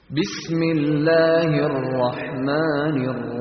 بسم الله الرحمن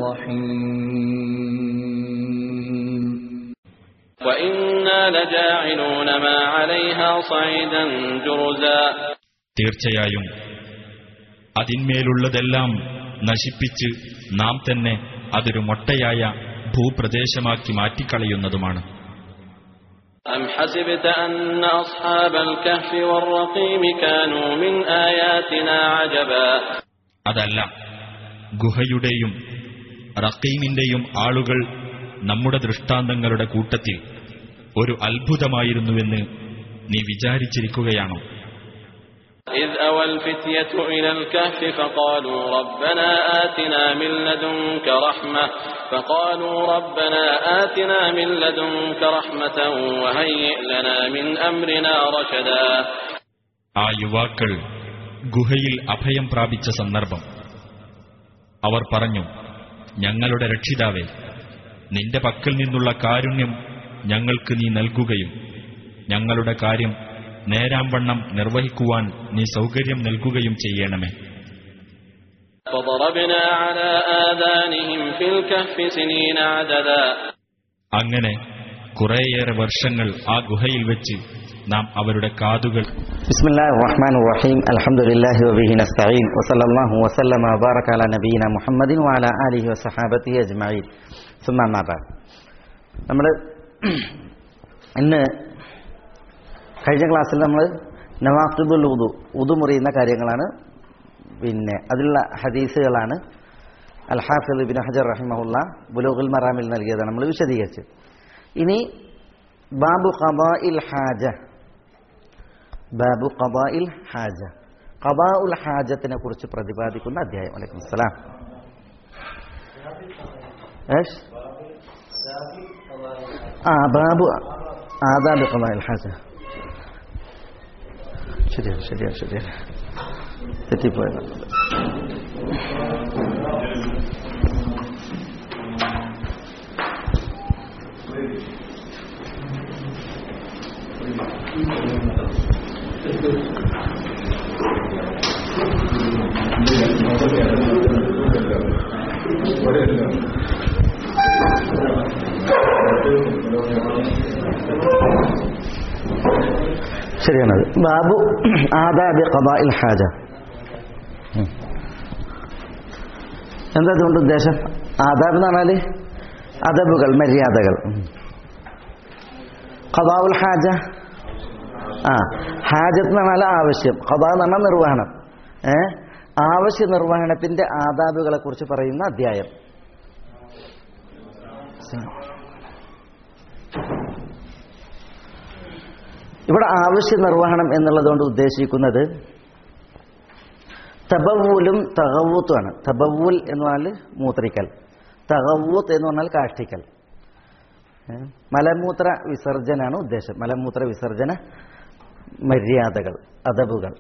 الرحيم وإنا لجاعلون ما عليها صعيدا جرزا തീർച്ചയായും അതിന്മേലുള്ളതെല്ലാം നശിപ്പിച്ച് നാം തന്നെ അതൊരു മൊട്ടയായ ഭൂപ്രദേശമാക്കി മാറ്റിക്കളയുന്നതുമാണ് أم حسبت أن أصحاب الكهف والرقيم كانوا من آياتنا عجبا അതല്ല ഗുഹയുടെയും റക്കീമിന്റെയും ആളുകൾ നമ്മുടെ ദൃഷ്ടാന്തങ്ങളുടെ കൂട്ടത്തിൽ ഒരു അത്ഭുതമായിരുന്നുവെന്ന് നീ വിചാരിച്ചിരിക്കുകയാണോ إذ أوى الفتية إلى الكهف فقالوا ربنا آتنا من لدنك رحمة فقالوا ربنا آتنا من لدنك رحمة وهيئ لنا من أمرنا رشدا ആ യുവാക്കൾ ഗുഹയിൽ അഭയം പ്രാപിച്ച സന്ദർഭം അവർ പറഞ്ഞു ഞങ്ങളുടെ രക്ഷിതാവേ നിന്റെ പക്കൽ നിന്നുള്ള കാരുണ്യം ഞങ്ങൾക്ക് നീ നൽകുകയും ഞങ്ങളുടെ കാര്യം നേരാംവണ്ണം നിർവഹിക്കുവാൻ നീ സൗകര്യം നൽകുകയും ചെയ്യണമേ فضربنا على آذانهم في الكهف سنين عددا അങ്ങനെ കുറേയേറെ വർഷങ്ങൾ ആ ഗുഹയിൽ വെച്ച് നാം അവരുടെ കാതുകൾ بسم الله الرحمن الرحيم الحمد لله وبه نستعين وصلى الله وسلم وبارك على نبينا محمد وعلى آله وصحابته أجمعين ثم ما بعد നമ്മൾ ഇന്ന് കഴിഞ്ഞ ക്ലാസ്സിൽ നമ്മൾ നവാഖിബുൽ ഉദു ഉദു മുറിയുന്ന കാര്യങ്ങളാണ് പിന്നെ അതിലുള്ള ഹദീസുകളാണ് അൽ ഹാഫിദ് ബിൻ ഹജർ റഹിമഹുല്ല ബുലൂഖുൽ മറാമിൽ നൽകിയതാണ് നമ്മൾ വിശദീകരിച്ചത് ഇനി ബാബു ഖബാഇൽ ഹാജ ബാബു ഖബാഇൽ ഹാജ ഖബാഉൽ ഹാജത്തിനെ കുറിച്ച് പ്രതിപാദിക്കുന്ന അധ്യായം അലൈക്കും സലാം ഏഷ്? ആ ബാബു ആദാബി ഖബാഇൽ ഹാജ ശരിയാണ് ശരിയാണ് ശരിയാണ് തെറ്റിപ്പോയത് ശരിയാണത് ബാബു ആദാബി ഖബാഇൽ ഹാജ ഉം. എന്താ അതുകൊണ്ട് ഉദ്ദേശം ആദാബ് എന്ന് പറഞ്ഞാൽ അദബുകൾ മര്യാദകൾ ഉം. ഖബാഉൽ ഹാജ ആ ഹാജത്ത് എന്ന് പറഞ്ഞാൽ ആവശ്യം ഖബാ എന്ന് പറഞ്ഞാൽ നിർവഹണം ഏ ആവശ്യ നിർവഹണത്തിന്റെ ആദാബുകളെ കുറിച്ച് പറയുന്ന അധ്യായം ഇവിടെ ആവശ്യ നിർവഹണം എന്നുള്ളതുകൊണ്ട് ഉദ്ദേശിക്കുന്നത് തബവൂലും തകവൂത്തുമാണ് തബവൂൽ എന്ന് പറഞ്ഞാൽ മൂത്രിക്കൽ തകവൂത്ത് എന്ന് പറഞ്ഞാൽ കാഷ്ടിക്കൽ ഏ? മലമൂത്ര വിസർജനാണ് ഉദ്ദേശം മലമൂത്ര വിസർജന മര്യാദകൾ അദബുകൾ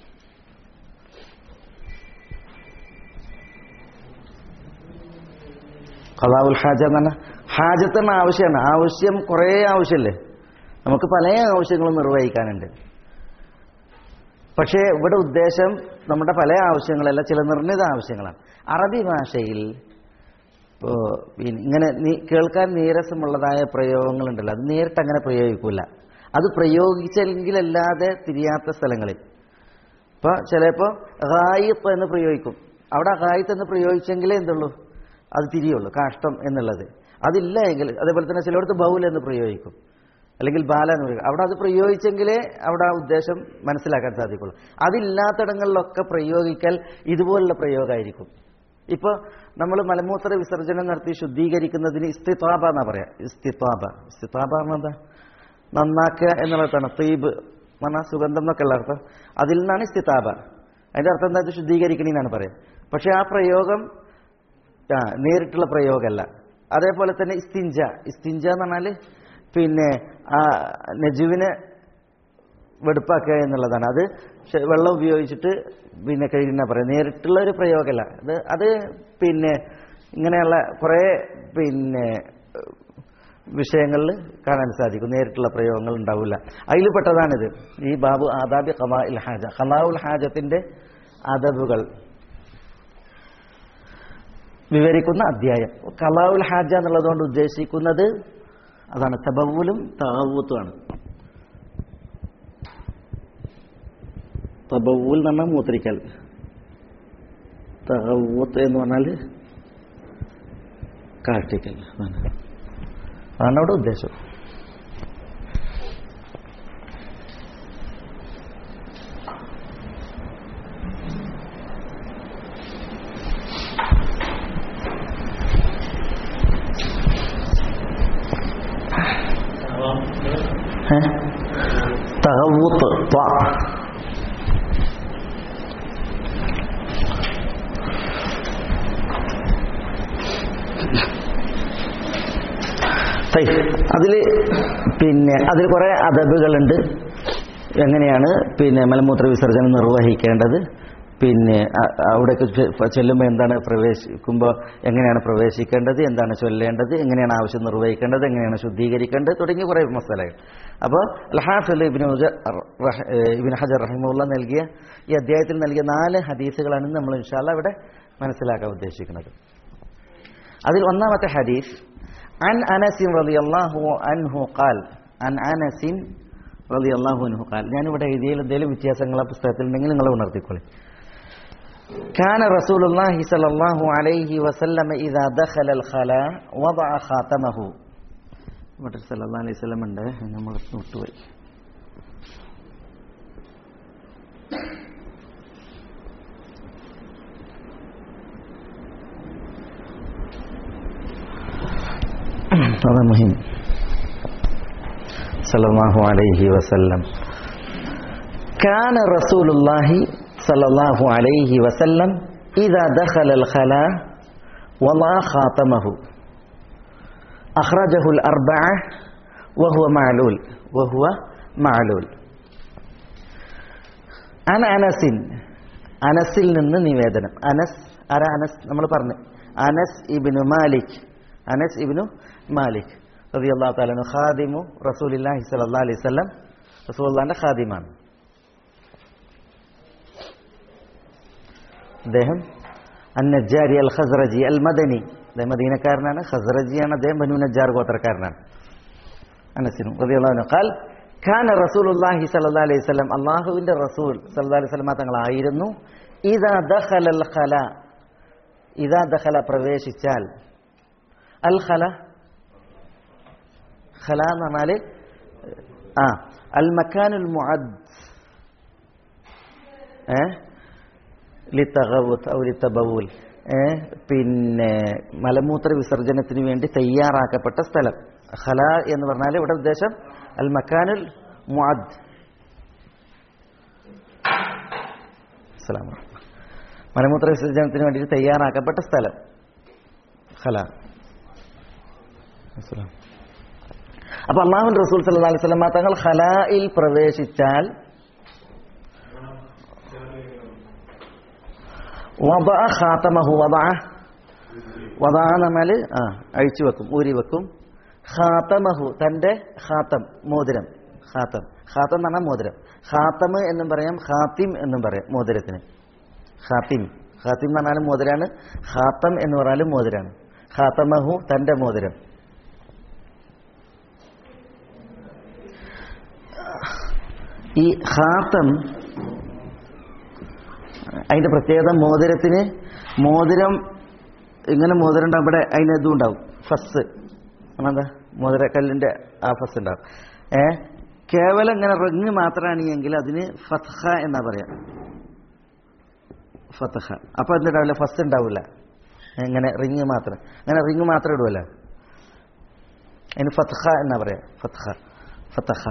ഖലാവുൽ ഹാജ എന്ന് പറഞ്ഞാൽ ഹാജത്ത് എന്ന ആവശ്യമാണ് ആവശ്യം കുറേ ആവശ്യമല്ലേ നമുക്ക് പല ആവശ്യങ്ങളും നിർവഹിക്കാനുണ്ട് പക്ഷേ ഇവിടെ ഉദ്ദേശം നമ്മുടെ പല ആവശ്യങ്ങളല്ല ചില നിർണിത ആവശ്യങ്ങളാണ് അറബി ഭാഷയിൽ ഇപ്പോ പിന്നെ ഇങ്ങനെ നീ- കേൾക്കാൻ നീരസമുള്ളതായ പ്രയോഗങ്ങളുണ്ടല്ലോ അത് നേരിട്ട് അങ്ങനെ പ്രയോഗിക്കൂല അത് പ്രയോഗിച്ചെങ്കിലല്ലാതെ തിരിയാത്ത സ്ഥലങ്ങളിൽ ഇപ്പോൾ ചിലപ്പോൾ ഹായിത്ത് എന്ന് പ്രയോഗിക്കും അവിടെ ഹായിത്ത് എന്ന് പ്രയോഗിച്ചെങ്കിലേ എന്തുള്ളൂ അത് തിരിയുള്ളൂ കാഷ്ടം എന്നുള്ളത് അതില്ല എങ്കിൽ അതേപോലെ തന്നെ ചിലയിടത്ത് ബൗൽ എന്ന് പ്രയോഗിക്കും അല്ലെങ്കിൽ ബാല എന്ന് പറയും അവിടെ അത് പ്രയോഗിച്ചെങ്കിലേ അവിടെ ആ ഉദ്ദേശം മനസ്സിലാക്കാൻ സാധിക്കുള്ളൂ അതില്ലാത്തിടങ്ങളിലൊക്കെ പ്രയോഗിക്കൽ ഇതുപോലുള്ള പ്രയോഗമായിരിക്കും ഇപ്പോൾ നമ്മൾ മലമൂത്ര വിസർജനം നടത്തി ശുദ്ധീകരിക്കുന്നതിന് ഇസ്തിത്താബ എന്നാ പറയാ ഇസ്തിത്താബ ഇസ്തിത്താബ എന്താ നന്നാക്കുക എന്നുള്ളതാണ് തീബ് എന്ന് പറഞ്ഞാൽ സുഗന്ധം എന്നൊക്കെ ഉള്ള അർത്ഥം അതിൽ നിന്നാണ് ഇസ്തിത്താബ അതിന്റെ അർത്ഥം എന്താ ഇത് ശുദ്ധീകരിക്കണമെന്നാണ് പറയാം പക്ഷെ ആ പ്രയോഗം ആ, നേരിട്ടുള്ള പ്രയോഗമല്ല അതേപോലെ തന്നെ ഇസ്തിഞ്ച ഇസ്തിഞ്ച എന്ന് പറഞ്ഞാൽ പിന്നെ ആ നജുവിനെ വെടുപ്പാക്കുക എന്നുള്ളതാണ് അത് ശ- വെള്ളം ഉപയോഗിച്ചിട്ട് പിന്നെ കഴുകുന്ന പറയാം നേരിട്ടുള്ള ഒരു പ്രയോഗമല്ല അത് അത് പിന്നെ ഇങ്ങനെയുള്ള കുറേ പിന്നെ വിഷയങ്ങളിൽ കാണാൻ സാധിക്കും നേരിട്ടുള്ള പ്രയോഗങ്ങൾ ഉണ്ടാവില്ല അതിൽ പെട്ടതാണിത് ഈ ബാബു ആദാബി ഖമാ ഇൽ ഹാജ ഖമാഉൽ ഹാജത്തിന്റെ അദബുകൾ വിവരിക്കുന്ന അധ്യായം കലാവുൽ ഹാജ എന്നുള്ളതുകൊണ്ട് ഉദ്ദേശിക്കുന്നത് അതാണ് തബവൂലും തഹവൂത്തുമാണ് തബവൂൽ എന്ന് പറഞ്ഞാൽ മൂത്രിക്കൽ തഹവൂത്ത് എന്ന് പറഞ്ഞാൽ കാഷ്ടിക്കൽ അതാണ് അതാണ് അവിടെ ഉദ്ദേശം തഹവൂത്ത് ത്വ അതിൽ പിന്നെ അതിൽ കുറേ അതബുകളുണ്ട് എങ്ങനെയാണ് പിന്നെ മലമൂത്ര വിസർജനം നിർവഹിക്കേണ്ടത് പിന്നെ അ- അവിടേക്ക് ചെ- ചെല്ലുമ്പോൾ എന്താണ് പ്രവേശിക്കുമ്പോൾ എങ്ങനെയാണ് പ്രവേശിക്കേണ്ടത് എന്താണ് ചൊല്ലേണ്ടത് എങ്ങനെയാണ് ആവശ്യം നിർവഹിക്കേണ്ടത് എങ്ങനെയാണ് ശുദ്ധീകരിക്കേണ്ടത് തുടങ്ങിയ കുറേ മസാലകൾ അപ്പോൾ അൽഹാഫിൽ ഇബിൻ ഇബിൻ ഹജർ റഹിമുള്ള നൽകിയ ഈ അധ്യായത്തിൽ നൽകിയ നാല് ഹദീസുകളാണ് നമ്മൾ ഇൻഷാല്ല ഇവിടെ മനസ്സിലാക്കാൻ ഉദ്ദേശിക്കുന്നത് അതിൽ ഒന്നാമത്തെ ഹദീസ് അൻ അനസിൻ റളിയല്ലാഹു അൻഹു ഖാൽ അൻ അനസിൻ റളിയല്ലാഹു അൻഹു ഖാൽ ഞാനിവിടെ എഴുതിയതിൽ എന്തെങ്കിലും വ്യത്യാസങ്ങൾ ആ പുസ്തകത്തിൽ ഉണ്ടെങ്കിൽ നിങ്ങൾ ഉണർത്തിക്കൊള്ളി كان رسول الله صلى الله عليه وسلم إذا دخل الخلاء وضع خاتمه ഇവിടെ സല്ലല്ലാഹു അലൈഹി വസല്ലം ഉണ്ട് നമ്മൾ വിട്ടുപോയി هذا مهم صلى الله عليه وسلم كان رسول الله صلى الله عليه وسلم إذا دخل الخلاء وضع خاتمه أخرجه الأربعة وهو معلول وهو معلول അന അനസിൻ അനസിൽ നിന്ന് നിവേദനം അനസ് ആരാ അനസ് നമ്മൾ പറഞ്ഞു അനസ് ഇബിനു മാലിക് അനസ് ഇബിനു മാലിക് റളിയല്ലാഹു തആല അൻഹു ഖാദിമു റസൂലില്ലാഹി സ്വല്ലല്ലാഹു അലൈഹി വസല്ലം റസൂലുള്ളാഹിന്റെ ഖാദിമാണ് അദ്ദേഹം അന്നജാരി അൽ ഖസ്റജി അൽ മദനി അദ്ദേഹം മദീനക്കാരനാണ് ഖസ്റജിയാണ് അദ്ദേഹം ബനു നജ്ജാർ ഗോത്രക്കാരനാണ് അനസിനും റളിയല്ലാഹു അൻഹു ഖാൽ കാന റസൂലുള്ളാഹി സ്വല്ലല്ലാഹു അലൈഹി വസല്ലം അല്ലാഹുവിന്റെ റസൂൽ സല്ലല്ലാഹു അലൈഹി വസല്ലം തങ്ങളായിരുന്നു ഇദാ ദഖല അൽ ഖല ഇദാ ദഖല പ്രവേശിച്ചാൽ അൽ ഖല ഖല എന്ന് പറഞ്ഞാൽ ആ അൽ മക്കാനുൽ മുഅദ് ഏ ലിത്തഗവുത്ത് ഔ ലിത്തബവുൽ ഏ പിന്നെ മലമൂത്ര വിസർജനത്തിന് വേണ്ടി തയ്യാറാക്കപ്പെട്ട സ്ഥലം ഖല എന്ന് പറഞ്ഞാൽ ഇവിടെ ഉദ്ദേശം അൽ മക്കാനുൽ മുഅദ് അസ്സലാമു അലൈക്കും. മലമൂത്ര വിസർജനത്തിന് വേണ്ടി തയ്യാറാക്കപ്പെട്ട സ്ഥലം ഖല അസ്സലാം. അപ്പൊ അള്ളാഹു റസൂൽ സല്ലല്ലാഹു അലൈഹി വസല്ലം തങ്ങൾ ഖലായിൽ പ്രവേശിച്ചാൽ വദഅ ഖാതമഹു വദഅ വദഅ എന്ന് പറഞ്ഞാൽ ആ അഴിച്ചു വെക്കും ഊരി വെക്കും ഖാതമഹു തന്റെ ഖാത്തം മോതിരം ഖാത്തം ഖാത്തം എന്ന് പറഞ്ഞാൽ മോതിരം ഖാത്തം എന്നും പറയാം ഖാത്തിം എന്നും പറയാം മോതിരത്തിന് ഖാത്തിം ഖാത്തിം എന്ന് പറഞ്ഞാലും മോതിരാണ് ഖാത്തം എന്ന് പറഞ്ഞാലും മോതിരാണ് ഖാത്തമഹു തന്റെ മോതിരം ഈ ഖാത്തം അതിന്റെ പ്രത്യേകത മോതിരത്തിന് മോതിരം ഇങ്ങനെ മോതിരം ഉണ്ടാവും ഇവിടെ അതിന് ഇതും ഉണ്ടാവും ഫസ് എന്താ മോതിരക്കല്ലിന്റെ ആ ഫസ് ഉണ്ടാവും ഏ കേവലം ഇങ്ങനെ റിങ് മാത്രമാണെങ്കിൽ അതിന് ഫത്ഹ എന്നാ പറയാ ഫത്ഹ അപ്പൊ എന്തുണ്ടാവില്ല ഫസ് ഉണ്ടാവില്ല ഇങ്ങനെ റിങ് മാത്രം അങ്ങനെ റിങ് മാത്രം ഇടുവല്ല അതിന് ഫത്ഹ എന്നാ പറയാ ഫത്ഹ ഫതഹ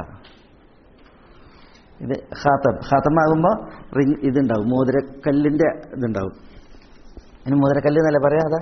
ഇത് ഖാത്തം ഖാത്തമാകുമ്പോൾ റിങ് ഇതുണ്ടാവും മോതിരക്കല്ലിന്റെ ഇതുണ്ടാവും അതിന് മോതിരക്കല്ല് എന്നല്ല പറയാ അതാ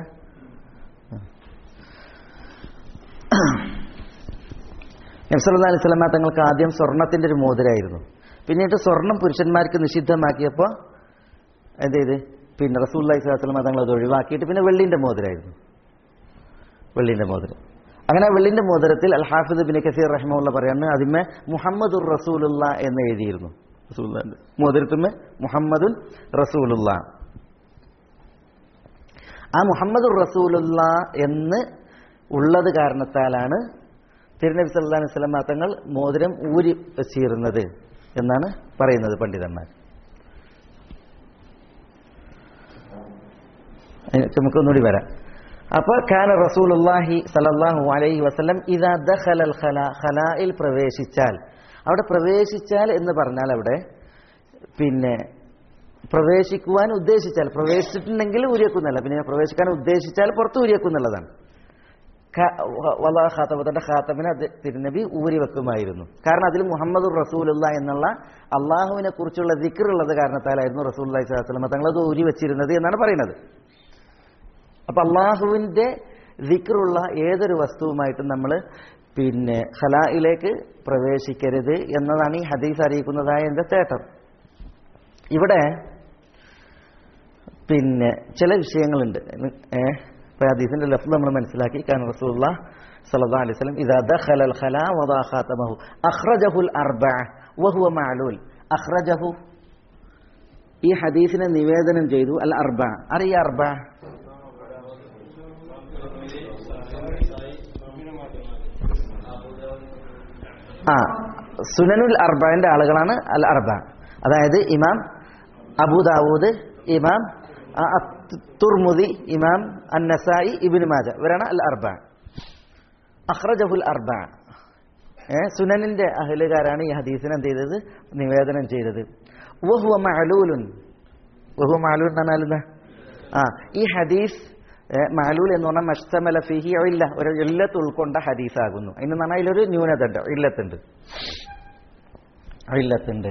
നബ്സല്ലാ അലൈഹി സ്വലമ തങ്ങൾക്ക് ആദ്യം സ്വർണത്തിന്റെ ഒരു മോതിരായിരുന്നു പിന്നീട് സ്വർണം പുരുഷന്മാർക്ക് നിഷിദ്ധമാക്കിയപ്പോൾ എന്ത് ചെയ്ത് പിന്നെ റസൂല്ലാഹി സ്വലാസ്ലമ തങ്ങൾ അത് ഒഴിവാക്കിയിട്ട് പിന്നെ വെള്ളിന്റെ മോതിരായിരുന്നു വെള്ളിന്റെ മോതിരം അങ്ങനെ വെള്ളിന്റെ മോതിരത്തിൽ അൽ ഹാഫിദ് ബിൻ കസീർ റഹ്മുള്ള പറയാണ് അതിന്മേ മുഹമ്മദുർ റസൂലുള്ള എന്ന് എഴുതിയിരുന്നു റസൂലുള്ളാന്റെ മോതിരത്തുമ്മേ മുഹമ്മദുൻ റസൂലുള്ള ആ മുഹമ്മദുർ റസൂലുള്ള എന്ന് ഉള്ളത് കാരണത്താലാണ് തിരുനബി സല്ലല്ലാഹു അലൈഹി വസല്ലം തങ്ങൾ മോതിരം ഊരി വെച്ചിരുന്നത് എന്നാണ് പറയുന്നത് പണ്ഡിതന്മാർ അതിനൊക്കെ നമുക്ക് ഒന്നുകൂടി വരാം അപ്പൊ ഖാന റസൂലുള്ളാഹി സല്ലല്ലാഹു അലൈഹി വസല്ലം ഇദാ ദഖലൽ ഖലാ ഖലായിൽ പ്രവേശിച്ചാൽ അവിടെ പ്രവേശിച്ചാൽ എന്ന് പറഞ്ഞാൽ അവിടെ പിന്നെ പ്രവേശിക്കുവാൻ ഉദ്ദേശിച്ചാൽ പ്രവേശിച്ചിട്ടുണ്ടെങ്കിൽ ഉരിയക്കുന്നല്ല പിന്നെ പ്രവേശിക്കാൻ ഉദ്ദേശിച്ചാൽ പുറത്ത് ഉരിയക്കുന്നുള്ളതാണ് വലാ ഖാത്തബത്തിന്റെ ഖാത്തബിനെ അത് തിരുനബി ഊരി വെക്കുമായിരുന്നു കാരണം അതിൽ മുഹമ്മദ് റസൂലുള്ള എന്നുള്ള അള്ളാഹുവിനെ കുറിച്ചുള്ള ദിക്കറുള്ളത് കാരണത്താലായിരുന്നു റസൂൽ അലൈഹി സ്വലമ തങ്ങൾ അത് ഊരി വെച്ചിരുന്നത് എന്നാണ് പറയുന്നത് അപ്പൊ അള്ളാഹുവിന്റെ ദിക്കറുള്ള ഏതൊരു വസ്തുവുമായിട്ടും നമ്മൾ പിന്നെ ഖലായിലേക്ക് പ്രവേശിക്കരുത് എന്നതാണ് ഈ ഹദീസ് അറിയിക്കുന്നതായ എന്റെ തേട്ടം ഇവിടെ പിന്നെ ചില വിഷയങ്ങളുണ്ട് ഏഹ് ഇപ്പൊ ഹദീസിന്റെ ലഫ്ത് നമ്മൾ മനസ്സിലാക്കി കാരണം റസൂലുള്ള സല്ലല്ലാഹു അലൈഹി വസല്ലം ഇദാ ദഖല അൽ ഖലാ വദാ ഖാതമഹു അഖ്റജഹു അൽ അർബഅ വഹുവ മഅലൂൽ അഖ്റജഹു ഈ ഹദീസിനെ നിവേദനം ചെയ്തു അൽ അർബഅ അറിയ അർബഅ ആ സുനനുൽ അർബന്റെ ആളുകളാണ് അൽ അർബ അതായത് ഇമാം അബൂദാവൂദ് ഇമാം തുർമുദി ഇമാം അന്നസായി ഇബിൻ മാജ ഇവരാണ് അൽ അർബ അഖ്റജഹുൽ അർബ ഏ സുനനിന്റെ അഹലുകാരാണ് ഈ ഹദീസിനെ എന്ത് ചെയ്തത് നിവേദനം ചെയ്തത് വഹുവ മഅലൂലുൻ വഹുവ മഅലൂൽ എന്ന് പറഞ്ഞാൽ എന്താ ആ ഈ ഹദീസ് മാലൂൽ എന്ന് പറഞ്ഞാൽ മഷ്തമല ഫിഹി ഇല്ല ഒരു ഇല്ലത്ത് ഉൾക്കൊണ്ട ഹദീസാകുന്നു അതിന് പറഞ്ഞാൽ അതിലൊരു ന്യൂനത ഉണ്ട് ഇല്ലത്തുണ്ട് ഇല്ലത്തുണ്ട്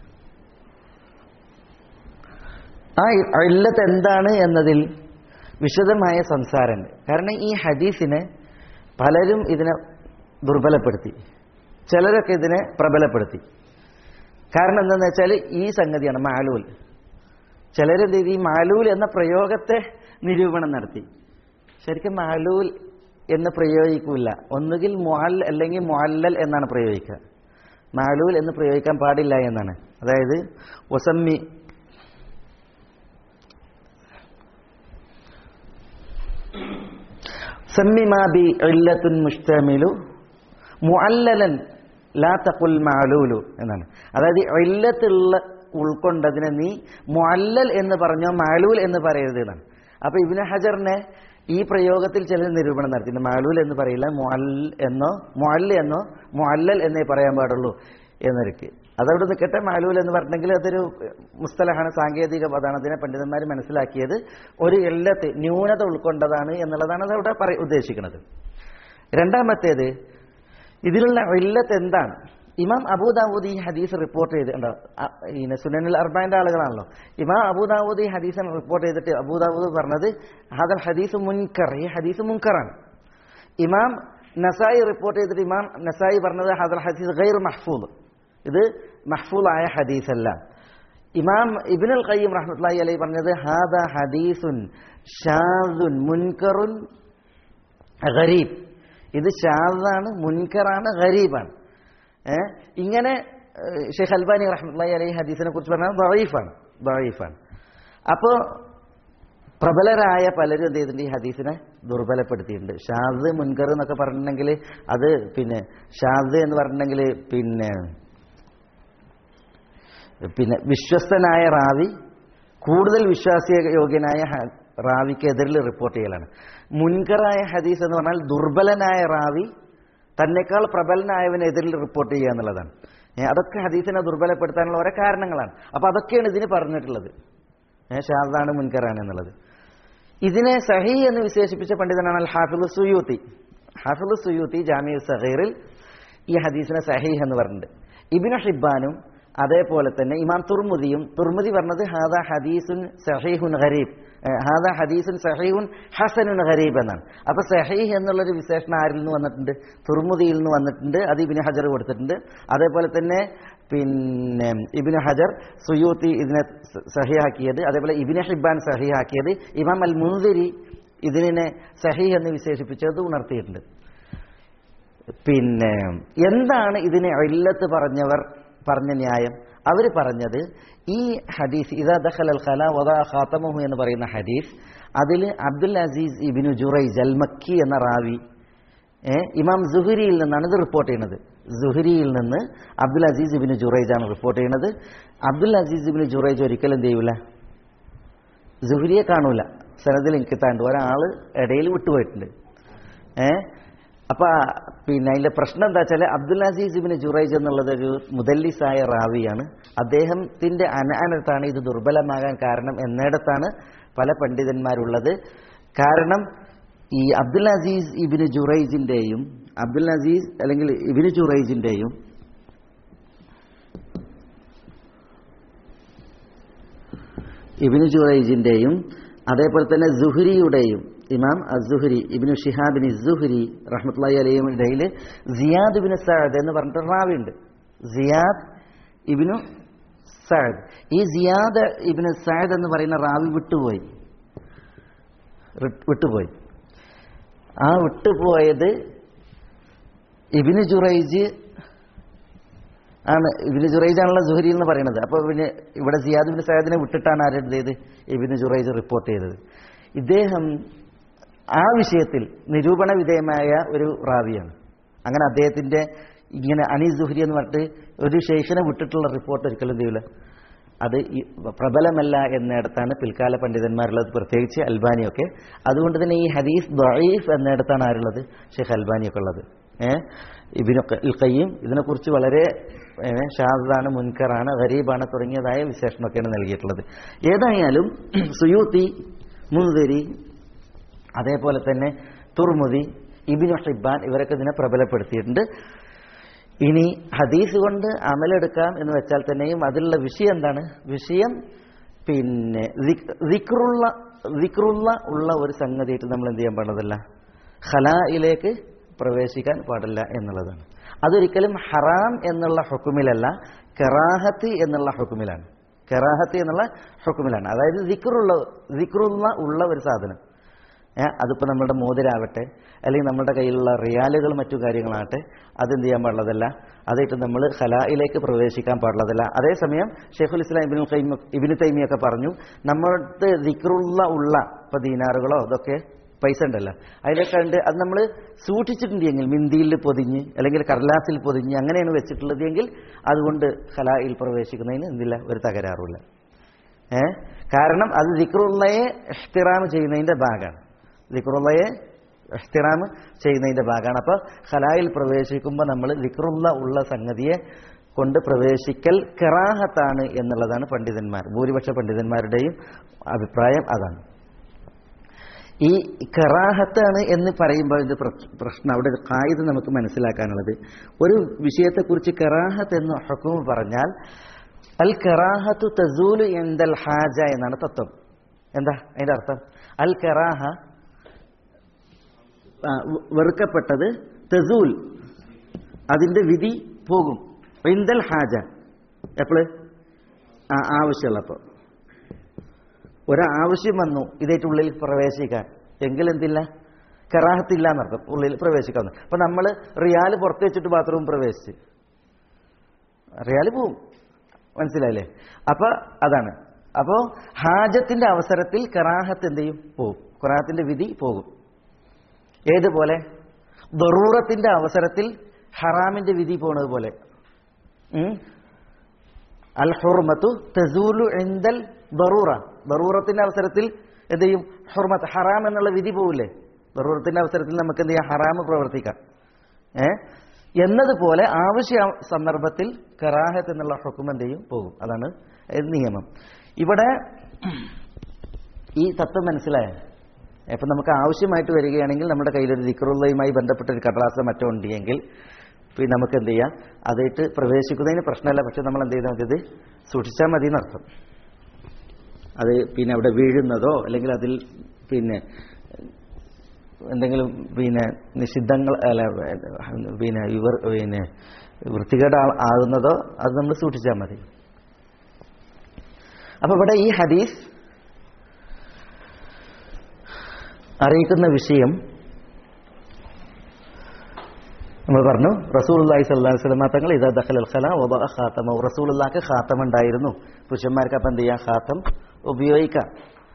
ആ ഇല്ലത്ത് എന്താണ് എന്നതിൽ വിശദമായ സംസാരമുണ്ട് കാരണം ഈ ഹദീസിനെ പലരും ഇതിനെ ദുർബലപ്പെടുത്തി ചിലരൊക്കെ ഇതിനെ പ്രബലപ്പെടുത്തി കാരണം എന്താണെന്ന് വെച്ചാൽ ഈ സംഗതിയാണ് മാലൂൽ ചിലരെന്ത് ചെയ്തു ഈ മാലൂൽ എന്ന പ്രയോഗത്തെ നിരൂപണം നടത്തി ശരിക്കും മാലൂൽ എന്ന് പ്രയോഗിക്കൂല ഒന്നുകിൽ മുഅൽ അല്ലെങ്കിൽ മുഅല്ലൽ എന്നാണ് പ്രയോഗിക്കുക മാലൂൽ എന്ന് പ്രയോഗിക്കാൻ പാടില്ല എന്നാണ് അതായത് ഒസമ്മി സമ്മിമാബി ഇല്ലത്തുൻ മുഷ്തമിലു മുഅല്ലലൻ ലാ തഖുൽ മാലൂലു എന്നാണ് അതായത് ഇല്ലത്തുള്ള ഉൾക്കൊണ്ടതിനെ നീ മുഅല്ലൽ എന്ന് പറഞ്ഞോ മാലൂൽ എന്ന് പറയരുത് എന്നാണ് അപ്പൊ ഇബിന് ഹജറിനെ ഈ പ്രയോഗത്തിൽ ചില നിരൂപണം നടത്തി മാലൂൽ എന്ന് പറയില്ല മുഅൽ എന്നോ മുഅല്ല എന്നോ മുഅല്ലൽ എന്നേ പറയാൻ പാടുള്ളൂ എന്നൊരുക്ക് അതവിടെ നിൽക്കട്ടെ മാലൂൽ എന്ന് പറഞ്ഞെങ്കിൽ അതൊരു മുസ്തലഹാണ് സാങ്കേതിക പദമാണ് അതിനെ പണ്ഡിതന്മാർ മനസ്സിലാക്കിയത് ഒരു എല്ലത്ത് ന്യൂനത ഉൾക്കൊണ്ടതാണ് എന്നുള്ളതാണ് അതവിടെ പറ ഉദ്ദേശിക്കുന്നത് രണ്ടാമത്തേത് ഇതിലുള്ള ഇല്ലത്ത് എന്താണ് ഇമാം അബൂദാവൂദ് ഈ ഹദീസ് റിപ്പോർട്ട് ചെയ്തിട്ടുണ്ടോ ഈ സുനനിൽ അർബാന്റെ ആളുകളാണല്ലോ ഇമാം അബൂദാവൂദ് ഈ ഹദീസ് റിപ്പോർട്ട് ചെയ്തിട്ട് അബൂദാവൂദ് പറഞ്ഞത് ഹദൽ ഹദീസ് മുൻകർ ഈ ഹദീസ് മുൻകറാണ് ഇമാം നസായി റിപ്പോർട്ട് ചെയ്തിട്ട് ഇമാം നസായി പറഞ്ഞത് ഹദൽ ഹദീസ് ഗൈർ മഹ്ഫൂദ് ഇത് മഹ്ഫൂദായ ഹദീസ് അല്ല ഇമാം ഇബിനുൽ ഖയ്യം റഹ്മത്തുള്ളാഹി അലൈഹി പറഞ്ഞത് ഹാദ ഹദീസുൻ ഷാദുൻ മുൻകറുൻ ഗരീബ് ഇത് ഷാദാണ് മുൻകറാണ് ഗരീബാണ് ഏഹ് ഇങ്ങനെ ഷെയ്ഖ് അൽബാനി റഹ്മത്തുള്ളാഹി അലൈഹി ഹദീസിനെ കുറിച്ച് പറഞ്ഞാൽ ദഈഫാണ് ദഈഫാണ് അപ്പോൾ പ്രബലരായ പലരും എന്ത് ചെയ്തിട്ടുണ്ട് ഈ ഹദീസിനെ ദുർബലപ്പെടുത്തിയിട്ടുണ്ട് ഷാദ് മുൻകർ എന്നൊക്കെ പറഞ്ഞിട്ടുണ്ടെങ്കിൽ അത് പിന്നെ ഷാദ് എന്ന് പറഞ്ഞിട്ടുണ്ടെങ്കിൽ പിന്നെ പിന്നെ വിശ്വസ്തനായ റാവി കൂടുതൽ വിശ്വാസയോഗ്യനായ റാവിക്കെതിരിൽ റിപ്പോർട്ട് ചെയ്യലാണ് മുൻകറായ ഹദീസ് എന്ന് പറഞ്ഞാൽ ദുർബലനായ റാവി തന്നെക്കാൾ പ്രബലനായവനെതിരിൽ റിപ്പോർട്ട് ചെയ്യുക എന്നുള്ളതാണ് അതൊക്കെ ഹദീസിനെ ദുർബലപ്പെടുത്താനുള്ള ഓരോ കാരണങ്ങളാണ് അപ്പൊ അതൊക്കെയാണ് ഇതിന് പറഞ്ഞിട്ടുള്ളത് ഷാദാണ് മുൻകറാണ് എന്നുള്ളത് ഇതിനെ സഹി എന്ന് വിശേഷിപ്പിച്ച പണ്ഡിതനാണ് അൽ ഹാഫിദ് സുയൂത്തി ഹാഫിദ് സുയൂത്തി ജാമിയു സഹീറിൽ ഈ ഹദീസിനെ സഹീഹ് എന്ന് പറഞ്ഞിട്ടുണ്ട് ഇബിനു ഹിബാനും അതേപോലെ തന്നെ ഇമാം തുർമുദിയും തുർമുദി പറഞ്ഞത് ഹാദ ഹദീസുൻ സഹീഹുൻ ഗരീബ് ഹാദ ഹദീസുൻ സഹീഹുൻ ഹസനുൻ ഗരീബ് എന്നാണ് അപ്പൊ സഹീഹ് എന്നുള്ളൊരു വിശേഷണം ആരിൽ നിന്ന് വന്നിട്ടുണ്ട് തുർമുദിയിൽ നിന്ന് വന്നിട്ടുണ്ട് അത് ഇബിന് ഹജർ കൊടുത്തിട്ടുണ്ട് അതേപോലെ തന്നെ പിന്നെ ഇബിന് ഹജർ സുയൂത്തി ഇതിനെ സഹിയാക്കിയത് അതേപോലെ ഇബിന് ഹിബാൻ സഹിയാക്കിയത് ഇമാം അൽ മുൻതിരി ഇതിനെ സഹീഹ് എന്ന് വിശേഷിപ്പിച്ചത് ഉണർത്തിയിട്ടുണ്ട് പിന്നെ എന്താണ് ഇതിനെ ഇല്ലത്ത് പറഞ്ഞവർ പറഞ്ഞ ന്യായം അവർ പറഞ്ഞത് ഈ ഹദീസ് ഇതാ ദഖൽ അൽ ഖല വദാ ഖാതമഹു എന്ന് പറയുന്ന ഹദീസ് അതിൽ അബ്ദുൽ അസീസ് ഇബിനു ജുറൈജ് അൽ മക്കി എന്ന റാവി ഏ, ഇമാം സുഹരിയിൽ നിന്നാണ് ഇത് റിപ്പോർട്ട് ചെയ്യുന്നത് സുഹരിയിൽ നിന്ന് അബ്ദുൽ അസീസ് ഇബിന് ജുറൈജ് ആണ് റിപ്പോർട്ട് ചെയ്യുന്നത് അബ്ദുൽ അസീസ് ഇബിന് ജുറൈജ് ഒരിക്കലും എന്ത് ചെയ്യൂല സുഹരിയെ കാണൂല സനദിൽ എനിക്കെത്താണ്ട് ഒരാള് ഇടയിൽ വിട്ടുപോയിട്ടുണ്ട് ഏ അപ്പൊ പിന്നെ അതിന്റെ പ്രശ്നം എന്താ വെച്ചാൽ അബ്ദുൽ അസീസ് ഇബിന് ജുറൈജ് എന്നുള്ളത് ഒരു മുദല്ലിസായ റാവിയാണ് അദ്ദേഹത്തിന്റെ അനാനത്താണ് ഇത് ദുർബലമാകാൻ കാരണം എന്നിടത്താണ് പല പണ്ഡിതന്മാരുള്ളത് കാരണം ഈ അബ്ദുൽ അസീസ് ഇബിന് ജുറൈജിന്റെയും അബ്ദുൽ അസീസ് അല്ലെങ്കിൽ ഇബിന് ജുറൈജിന്റെയും ഇബിന് ജുറൈജിന്റെയും അതേപോലെ തന്നെ സുഹരിയുടെയും ഇമാം അസുഹരി ഇബിനു ഷിഹാബിന് സുഹരി റഹ്മത്തുള്ളി അലയും ഇടയിൽ സിയാദ് ഇബിന് സഅദ് എന്ന് പറഞ്ഞിട്ട് റാവിയുണ്ട് സിയാദ് ഇബിനു സഅദ് ഈ സിയാദ് ഇബിന് സഅദ് എന്ന് പറയുന്ന റാവി വിട്ടുപോയി റി- വിട്ടുപോയി ആ വിട്ടുപോയത് ഇബിന് ജുറൈജ് ആണ് ഇബിന് ജുറൈജ് ആണല്ലോ സുഹരി എന്ന് പറയുന്നത് അപ്പോൾ പിന്നെ ഇവിടെ സിയാദ് ബിൻ സയദിനെ വിട്ടിട്ടാണ് ആരെഴുതിയത് ഇബിന് ജുറൈജ് റിപ്പോർട്ട് ചെയ്തത് ഇദ്ദേഹം ആ വിഷയത്തിൽ നിരൂപണ വിധേയമായ ഒരു റാവിയാണ് അങ്ങനെ അദ്ദേഹത്തിന്റെ ഇങ്ങനെ അനി സുഹരി എന്ന് പറഞ്ഞിട്ട് ഒരു ശേഷനെ വിട്ടിട്ടുള്ള റിപ്പോർട്ട് ഒരിക്കലും ചെയ്യില്ല അത് ഈ പ്രബലമല്ല എന്നിടത്താണ് പിൽക്കാല പണ്ഡിതന്മാരുള്ളത് പ്രത്യേകിച്ച് അൽബാനിയൊക്കെ അതുകൊണ്ട് തന്നെ ഈ ഹദീസ് ദൊയീഫ് എന്നിടത്താണ് ആരുള്ളത് ഷെയ്ഖ് അൽബാനിയൊക്കെ ഉള്ളത് ഏഹ് ഇബിനൊക്കെ ഇൽക്കയ്യും ഇതിനെക്കുറിച്ച് വളരെ ഏഹ്, ഷാദാണ് മുൻകറാണ് ഗരീബാണ് തുടങ്ങിയതായ വിശേഷണമൊക്കെയാണ് നൽകിയിട്ടുള്ളത് ഏതായാലും സുയൂത്തി മുൻതിരി അതേപോലെ തന്നെ തുർമുദി ഇബിനു ഹിബാൻ ഇവരൊക്കെ ഇതിനെ പ്രബലപ്പെടുത്തിയിട്ടുണ്ട് ഇനി ഹദീസ് കൊണ്ട് അമലെടുക്കാം എന്ന് വെച്ചാൽ തന്നെയും അതിലുള്ള വിഷയം എന്താണ് വിഷയം പിന്നെ ദിക്റുള്ള ദിക്റുള്ള ഉള്ള ഒരു സംഗതിയായിട്ട് നമ്മൾ എന്ത് ചെയ്യാൻ പാടില്ല ഖലായിലേക്ക് പ്രവേശിക്കാൻ പാടില്ല എന്നുള്ളതാണ് അതൊരിക്കലും ഹറാം എന്നുള്ള ഹുക്കുമിലല്ല കറാഹത്ത് എന്നുള്ള ഹുക്കുമിലാണ് കറാഹത്ത് എന്നുള്ള ഹുക്കുമിലാണ് അതായത് ദിക്റുള്ള ദിക്റുള്ള ഉള്ള ഒരു സാധനം ഏ, അതിപ്പോൾ നമ്മുടെ മോതിരാവട്ടെ അല്ലെങ്കിൽ നമ്മുടെ കയ്യിലുള്ള റിയാലുകൾ മറ്റു കാര്യങ്ങളാകട്ടെ അതെന്ത് ചെയ്യാൻ പാടുള്ളതല്ല അതായിട്ട് നമ്മൾ ഖലായിലേക്ക് പ്രവേശിക്കാൻ പാടുള്ളതല്ല അതേസമയം ഷെയ്ഖുൽ ഇസ്ലാം ഇബിനു കൈമ ഇബിനു തൈമിയൊക്കെ പറഞ്ഞു നമ്മുടെ ദിക്റുള്ള ഉള്ള ഇപ്പോൾ ദീനാറുകളോ അതൊക്കെ പൈസ ഉണ്ടല്ലോ അതിലൊക്കെ ഉണ്ട് അത് നമ്മൾ സൂക്ഷിച്ചിട്ടുണ്ടെങ്കിൽ മിന്തിയിൽ പൊതിഞ്ഞ് അല്ലെങ്കിൽ കടലാസിൽ പൊതിഞ്ഞ് അങ്ങനെയാണ് വെച്ചിട്ടുള്ളത് എങ്കിൽ അതുകൊണ്ട് ഖലായിൽ പ്രവേശിക്കുന്നതിന് എന്തില്ല ഒരു തകരാറുമില്ല ഏ കാരണം അത് ദിക്റുള്ളയെ ഇഹ്തിറാം ചെയ്യുന്നതിന്റെ ഭാഗമാണ് ദിക്റുള്ളയെ ഇഹ്തിറാം ചെയ്യുന്നതിന്റെ ഭാഗമാണ് അപ്പോൾ ഖലായിൽ പ്രവേശിക്കുമ്പോൾ നമ്മൾ ദിക്റുള്ള ഉള്ള സംഗതിയെ കൊണ്ട് പ്രവേശിക്കൽ കറാഹത്താണ് എന്നുള്ളതാണ് പണ്ഡിതന്മാർ ഭൂരിപക്ഷ പണ്ഡിതന്മാരുടെയും അഭിപ്രായം അതാണ് ഈ കറാഹത്താണ് എന്ന് പറയുമ്പോൾ ഇത് പ്ര- പ്രശ്നം അവിടെ ഒരു കായിക നമുക്ക് മനസ്സിലാക്കാനുള്ളത് ഒരു വിഷയത്തെക്കുറിച്ച് കറാഹത്ത് എന്ന് ഹുക്കും പറഞ്ഞാൽ അൽ കറാഹത്തു തസൂലു എന്തൽ ഹാജ എന്നാണ് തത്വം എന്താ അതിന്റെ അർത്ഥം അൽ കറാഹ ആ, വെ- വെറുക്കപ്പെട്ടത് തസൂൽ അതിന്റെ വിധി പോകും എന്തൽ ഹാജ എപ്പോഴ് ആവശ്യമുള്ളപ്പോൾ ഒരാവശ്യം വന്നു ഇതേറ്റ് ഉള്ളിൽ പ്രവേശിക്കാൻ എങ്കിൽ എന്തില്ല കറാഹത്തില്ല എന്നർത്ഥം ഉള്ളിൽ പ്രവേശിക്കാവുന്ന അപ്പൊ നമ്മൾ റിയാല് പുറത്ത് വെച്ചിട്ട് ബാത്റൂം പ്രവേശിച്ച് റിയാല് പോവും മനസ്സിലായില്ലേ അപ്പൊ അതാണ് അപ്പോ ഹാജത്തിന്റെ അവസരത്തിൽ കറാഹത്ത് എന്ത് ചെയ്യും പോവും കറാഹത്തിന്റെ വിധി പോകും ഏതുപോലെ ദറൂറത്തിന്റെ അവസരത്തിൽ ഹറാമിന്റെ വിധി പോണത് പോലെ ഉം. അൽ ഹുർമത്തു തസൂലു എന്തൽ ദറൂറ ദറൂറത്തിന്റെ അവസരത്തിൽ എന്ത് ചെയ്യും ഹുർമത്ത് ഹറാം എന്നുള്ള വിധി പോവില്ലേ ദറൂറത്തിന്റെ അവസരത്തിൽ നമുക്ക് എന്ത് ചെയ്യാം ഹറാം പ്രവർത്തിക്കാം ഏ എന്നതുപോലെ ആവശ്യ സന്ദർഭത്തിൽ കറാഹത്ത് എന്നുള്ള ഹുക്കും എന്ത് ചെയ്യും പോകും അതാണ് ഇത് നിയമം ഇവിടെ ഈ തത്വം മനസ്സിലായ ഇപ്പം നമുക്ക് ആവശ്യമായിട്ട് വരികയാണെങ്കിൽ നമ്മുടെ കയ്യിലൊരു ദിക്റുള്ളയുമായി ബന്ധപ്പെട്ട ഒരു കടലാസ മറ്റോ ഉണ്ടെങ്കിൽ പിന്നെ നമുക്ക് എന്ത് ചെയ്യാം അതായിട്ട് പ്രവേശിക്കുന്നതിന് പ്രശ്നമല്ല പക്ഷെ നമ്മൾ എന്ത് ചെയ്താൽ മതി ഇത് സൂക്ഷിച്ചാൽ മതി എന്നർത്ഥം അത് പിന്നെ അവിടെ വീഴുന്നതോ അല്ലെങ്കിൽ അതിൽ പിന്നെ എന്തെങ്കിലും പിന്നെ നിഷിദ്ധങ്ങൾ അല്ല പിന്നെ ഇവർ പിന്നെ വൃത്തികേട് ആ- ആകുന്നതോ അത് നമ്മൾ സൂക്ഷിച്ചാൽ മതി അപ്പൊ ഇവിടെ ഈ ഹദീസ് അറിയിക്കുന്ന വിഷയം നമ്മൾ പറഞ്ഞു റസൂലുള്ളാഹി സ്വല്ലല്ലാഹു അലൈഹി വസല്ലം തങ്ങൾ ഇദാ ദഖലൽ ഖല വദഅ ഖാതമ റസൂലുള്ളാഹിക്ക് ഖാതം ഉണ്ടായിരുന്നു പുരുഷന്മാർക്ക് അപ്പം എന്ത് ചെയ്യാം ഖാതം ഉപയോഗിക്കാം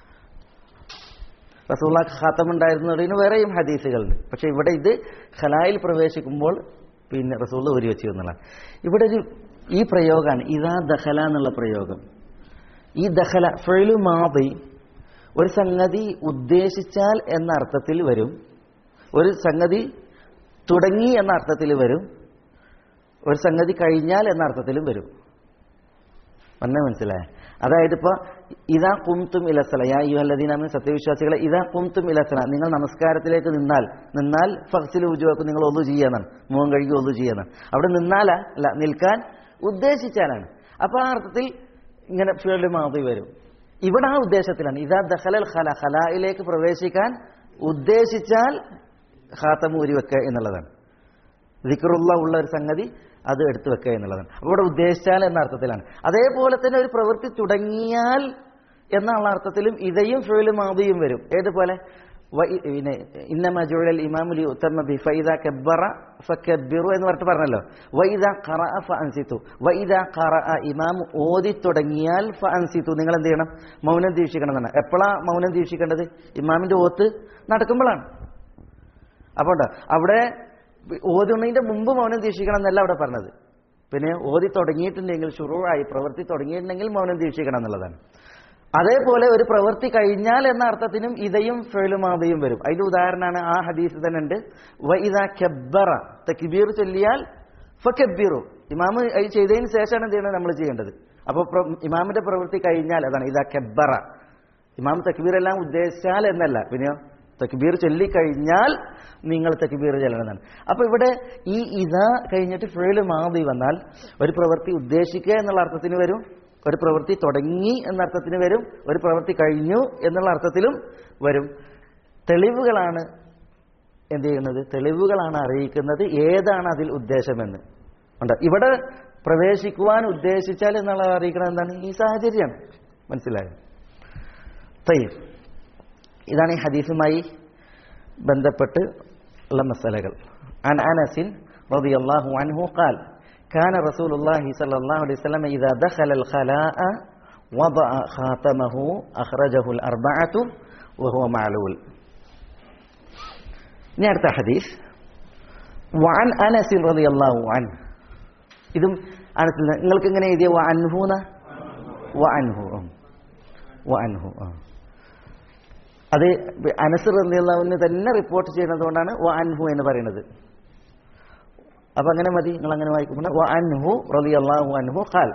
റസൂലുള്ളാഹിക്ക് ഖാതം ഉണ്ടായിരുന്നതിന് വേറെയും ഹദീസുകളുണ്ട് പക്ഷെ ഇവിടെ ഇത് ഖലായിൽ പ്രവേശിക്കുമ്പോൾ പിന്നെ റസൂൽ ഊരി വെച്ചു എന്നുള്ളതാണ് ഇവിടെ ഒരു ഈ പ്രയോഗമാണ് ഇതാ ദഖല എന്നുള്ള പ്രയോഗം ഈ ദഖല ഫെഴു മാതി ഒരു സംഗതി ഉദ്ദേശിച്ചാൽ എന്ന അർത്ഥത്തിൽ വരും ഒരു സംഗതി തുടങ്ങി എന്ന അർത്ഥത്തിൽ വരും ഒരു സംഗതി കഴിഞ്ഞാൽ എന്ന അർത്ഥത്തിലും വരും പറഞ്ഞ മനസ്സിലായ അതായത് ഇപ്പൊ ഇതാ കുംതും ഇലസല യാ യുഹല്ലദീനാമി സത്യവിശ്വാസികളെ ഇതാ കുംതും ഇലസല നിങ്ങൾ നമസ്കാരത്തിലേക്ക് നിന്നാൽ നിന്നാൽ ഫക്സിൽ ഉജുവാക്കും നിങ്ങൾ ഒന്നു ചെയ്യാന്നാണ് മുഖം കഴുകി ഒന്നു ചെയ്യാന്നാണ് അവിടെ നിന്നാല അല്ല നിൽക്കാൻ ഉദ്ദേശിച്ചാലാണ് അപ്പൊ ആ അർത്ഥത്തിൽ ഇങ്ങനെ ഫീൽഡ് മാറി വരും ഇവിടെ ആ ഉദ്ദേശത്തിലാണ് ഇതാ ദഖലൽ ഖല ഖലായിലേക്ക് പ്രവേശിക്കാൻ ഉദ്ദേശിച്ചാൽ ഖാത്തം ഊരി വെക്കുക എന്നുള്ളതാണ് ദിക്റുള്ള ഉള്ള ഒരു സംഗതി അത് എടുത്തു വെക്കുക എന്നുള്ളതാണ് അപ്പോൾ ഇവിടെ ഉദ്ദേശിച്ചാൽ എന്ന അർത്ഥത്തിലാണ് അതേപോലെ തന്നെ ഒരു പ്രവൃത്തി തുടങ്ങിയാൽ എന്നുള്ള അർത്ഥത്തിലും ഇതയും ഫിഴലും മാതിയും വരും ഏതുപോലെ വൈ- പിന്നെ ഇന്നമ ജുഴൽ ഇമാമുലി ഉത്തമ ബി ഫൈദ കബ്ബറ ഫക്കബ്ബിറു എന്ന് പറഞ്ഞിട്ട് പറഞ്ഞല്ലോ വൈദ ഖറ ഫ അൻസിത്തു വൈദ ഖറ ഇമാം ഓതി തുടങ്ങിയാൽ ഫ അൻസിത്തു നിങ്ങൾ എന്ത് ചെയ്യണം മൗനം ദീക്ഷിക്കണം എന്നാണ് എപ്പോഴാ മൗനം ദീക്ഷിക്കേണ്ടത് ഇമാമിന്റെ ഓത്ത് നടക്കുമ്പോഴാണ് അപ്പോൾ ഉണ്ടോ, അവിടെ ഓതുന്നതിന്റെ മുമ്പ് മൗനം ദീക്ഷിക്കണം എന്നല്ല അവിടെ പറഞ്ഞത് പിന്നെ ഓതി തുടങ്ങിയിട്ടുണ്ടെങ്കിൽ ഷുറുവായി പ്രവൃത്തി തുടങ്ങിയിട്ടുണ്ടെങ്കിൽ മൗനം ദീക്ഷിക്കണം എന്നുള്ളതാണ് അതേപോലെ ഒരു പ്രവൃത്തി കഴിഞ്ഞാൽ എന്ന അർത്ഥത്തിനും ഇതയും ഫെലുമാതയും വരും അതിന്റെ ഉദാഹരണമാണ് ആ ഹദീസ് തന്നെ ഉണ്ട് വൈദ കബ്ബറ തക്ബീർ ചൊല്ലിയാൽ ഫക്കബ്ബിറു ഇമാമ് അത് ചെയ്തതിന് ശേഷമാണ് എന്ത് ചെയ്യണത് നമ്മൾ ചെയ്യേണ്ടത് അപ്പോൾ ഇമാമിന്റെ പ്രവൃത്തി കഴിഞ്ഞാൽ അതാണ് ഇതാ കബ്ബറ ഇമാം തക്ബീർ എല്ലാം ഉദ്ദേശിച്ചാൽ എന്നല്ല പിന്നെയോ തക്ബീർ ചൊല്ലിക്കഴിഞ്ഞാൽ നിങ്ങൾ തക്ബീർ ചെല്ലണമെന്നാണ് അപ്പൊ ഇവിടെ ഈ ഇതാ കഴിഞ്ഞിട്ട് ഫേല് മാതി വന്നാൽ ഒരു പ്രവൃത്തി ഉദ്ദേശിക്കുക എന്നുള്ള അർത്ഥത്തിന് വരും ഒരു പ്രവൃത്തി തുടങ്ങി എന്ന അർത്ഥത്തിന് വരും ഒരു പ്രവൃത്തി കഴിഞ്ഞു എന്നുള്ള അർത്ഥത്തിലും വരും തെളിവുകളാണ് എന്ത് ചെയ്യുന്നത് തെളിവുകളാണ് അറിയിക്കുന്നത് ഏതാണ് അതിൽ ഉദ്ദേശമെന്ന് ഉണ്ട് ഇവിടെ പ്രവേശിക്കുവാൻ ഉദ്ദേശിച്ചാൽ എന്നുള്ളത് അറിയിക്കുന്നത് എന്താണ് ഈ സാഹചര്യമാണ് മനസ്സിലായോ തയ്യം ഇതാണ് ഈ ഹദീസുമായി ബന്ധപ്പെട്ട് ഉള്ള മസലകൾ عن أنس رضي الله عنه قال كان رسول الله صلى الله عليه وسلم إذا دخل الخلاء وضع خاتمه أخرجه الأربعة وهو معلول نعرف حديث وعن أنس رضي الله عنه ഇതും അനസിൽ നിങ്ങൾക്ക് എങ്ങനെ എഴുതിയ വ അൻഹൂന വ അൻഹു ഉം. വ അൻഹു ആ അത് അനസ് റളിയല്ലാഹുവിന് തന്നെ റിപ്പോർട്ട് ചെയ്യുന്നത് കൊണ്ടാണ് വ അൻഹു എന്ന് പറയുന്നത് അപ്പൊ അങ്ങനെ മതി നിങ്ങൾ അങ്ങനെ വായിക്കുമ്പോൾ വ അൻഹു റളിയല്ലാഹു അൻഹു ഖാൽ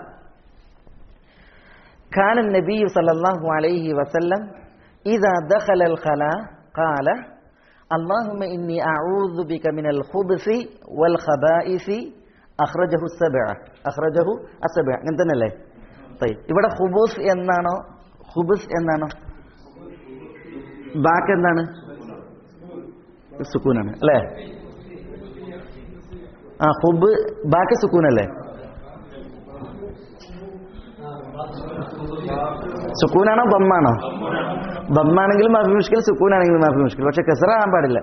كان النبي صلى الله عليه وسلم إذا دخل الخلاء قال اللهم إني أعوذ بك من الخبث والخبائث أخرجه السبعة أخرجه السبعة انتنല്ലേ طيب ഇവിടെ ഖുബൂസ് എന്നാണോ ഖുബൂസ് എന്നാണോ ബാക്ക് എന്താണ് സുക്കൂനാണ് അല്ലേ ആ ഹുബ് ബാക്ക് സുക്കൂനല്ലേ സുക്കൂനാണോ ബമ്മാണോ ബമ്മാണെങ്കിലും മാഫി മുഷ്കിൽ സുക്കൂനാണെങ്കിലും മാഫി മുഷ്കിൽ പക്ഷെ കെസറ ആകാൻ പാടില്ല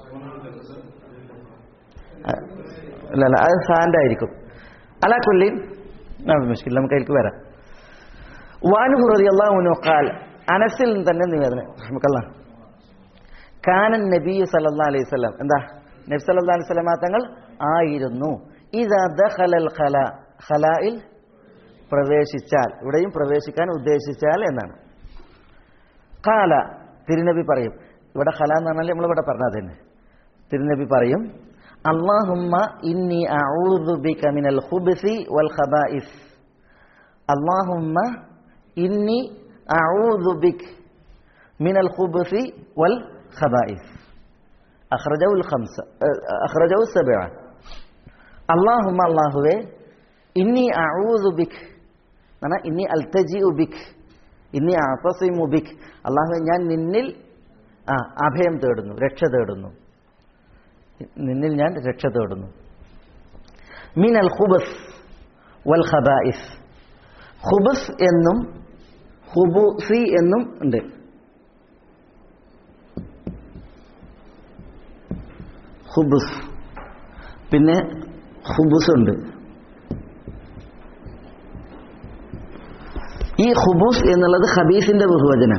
ആ, അല്ല അല്ല അത് സാൻഡ് ആയിരിക്കും അല കൊല്ലി മാഫി മുഷ്കിൽ നമുക്ക് അതിലേക്ക് വരാം വാനുഹു റളിയല്ലാഹു ഖാൽ അനസിൽ നിന്ന് തന്നെ നിവേദനം നമുക്കല്ല കാനൻ നബി സല്ലല്ലാഹു അലൈഹി വസല്ലം എന്താ നബി സല്ലല്ലാഹു അലൈഹി വസല്ലം തങ്ങൾ ആയിരുന്നു ഇദാ ദഖലൽ ഖല ഖലായിൽ പ്രവേശിച്ചാൽ ഇവിടെയും പ്രവേശിക്കാൻ ഉദ്ദേശിച്ചാൽ എന്നാണ് കാല തിരുനബി പറയും ഇവിടെ ഖല എന്ന് പറഞ്ഞാൽ നമ്മളിവിടെ പറഞ്ഞത് തന്നെ തിരുനബി പറയും അള്ളാഹുമ്മ ഇന്നി അഊദു ബിക മിനൽ ഖുബ്സി വൽ ഖബായിസ് അള്ളാഹുമ്മ ഇന്നി അഊദു ബിക മിനൽ ഖുബ്സി വൽ ഖബായിസ് അഖ്റജഹു അൽ ഖംസ അഖ്റജഹു സബഅ അള്ളാഹുമ്മ അല്ലാഹുവേ ഇന്നി അഊദു ബിക് എന്നാ ഇന്നി അൽതജിഉ ബിക് ഇന്നി അഅതസിമു ബിക് അള്ളാഹു ഞാൻ നിന്നിൽ ആ അഭയം തേടുന്നു രക്ഷ തേടുന്നു നിന്നിൽ ഞാൻ രക്ഷ തേടുന്നു മിൻ അൽ ഖുബസ് വൽ ഖബായിസ് ഖുബസ് എന്നും ഖുബുസി എന്നും ഉണ്ട് ഖുബുസ് പിന്നെ ഹുബുസ് ഉണ്ട് ഈ ഹുബൂസ് എന്നുള്ളത് ഖബീസിന്റെ ബഹുവചന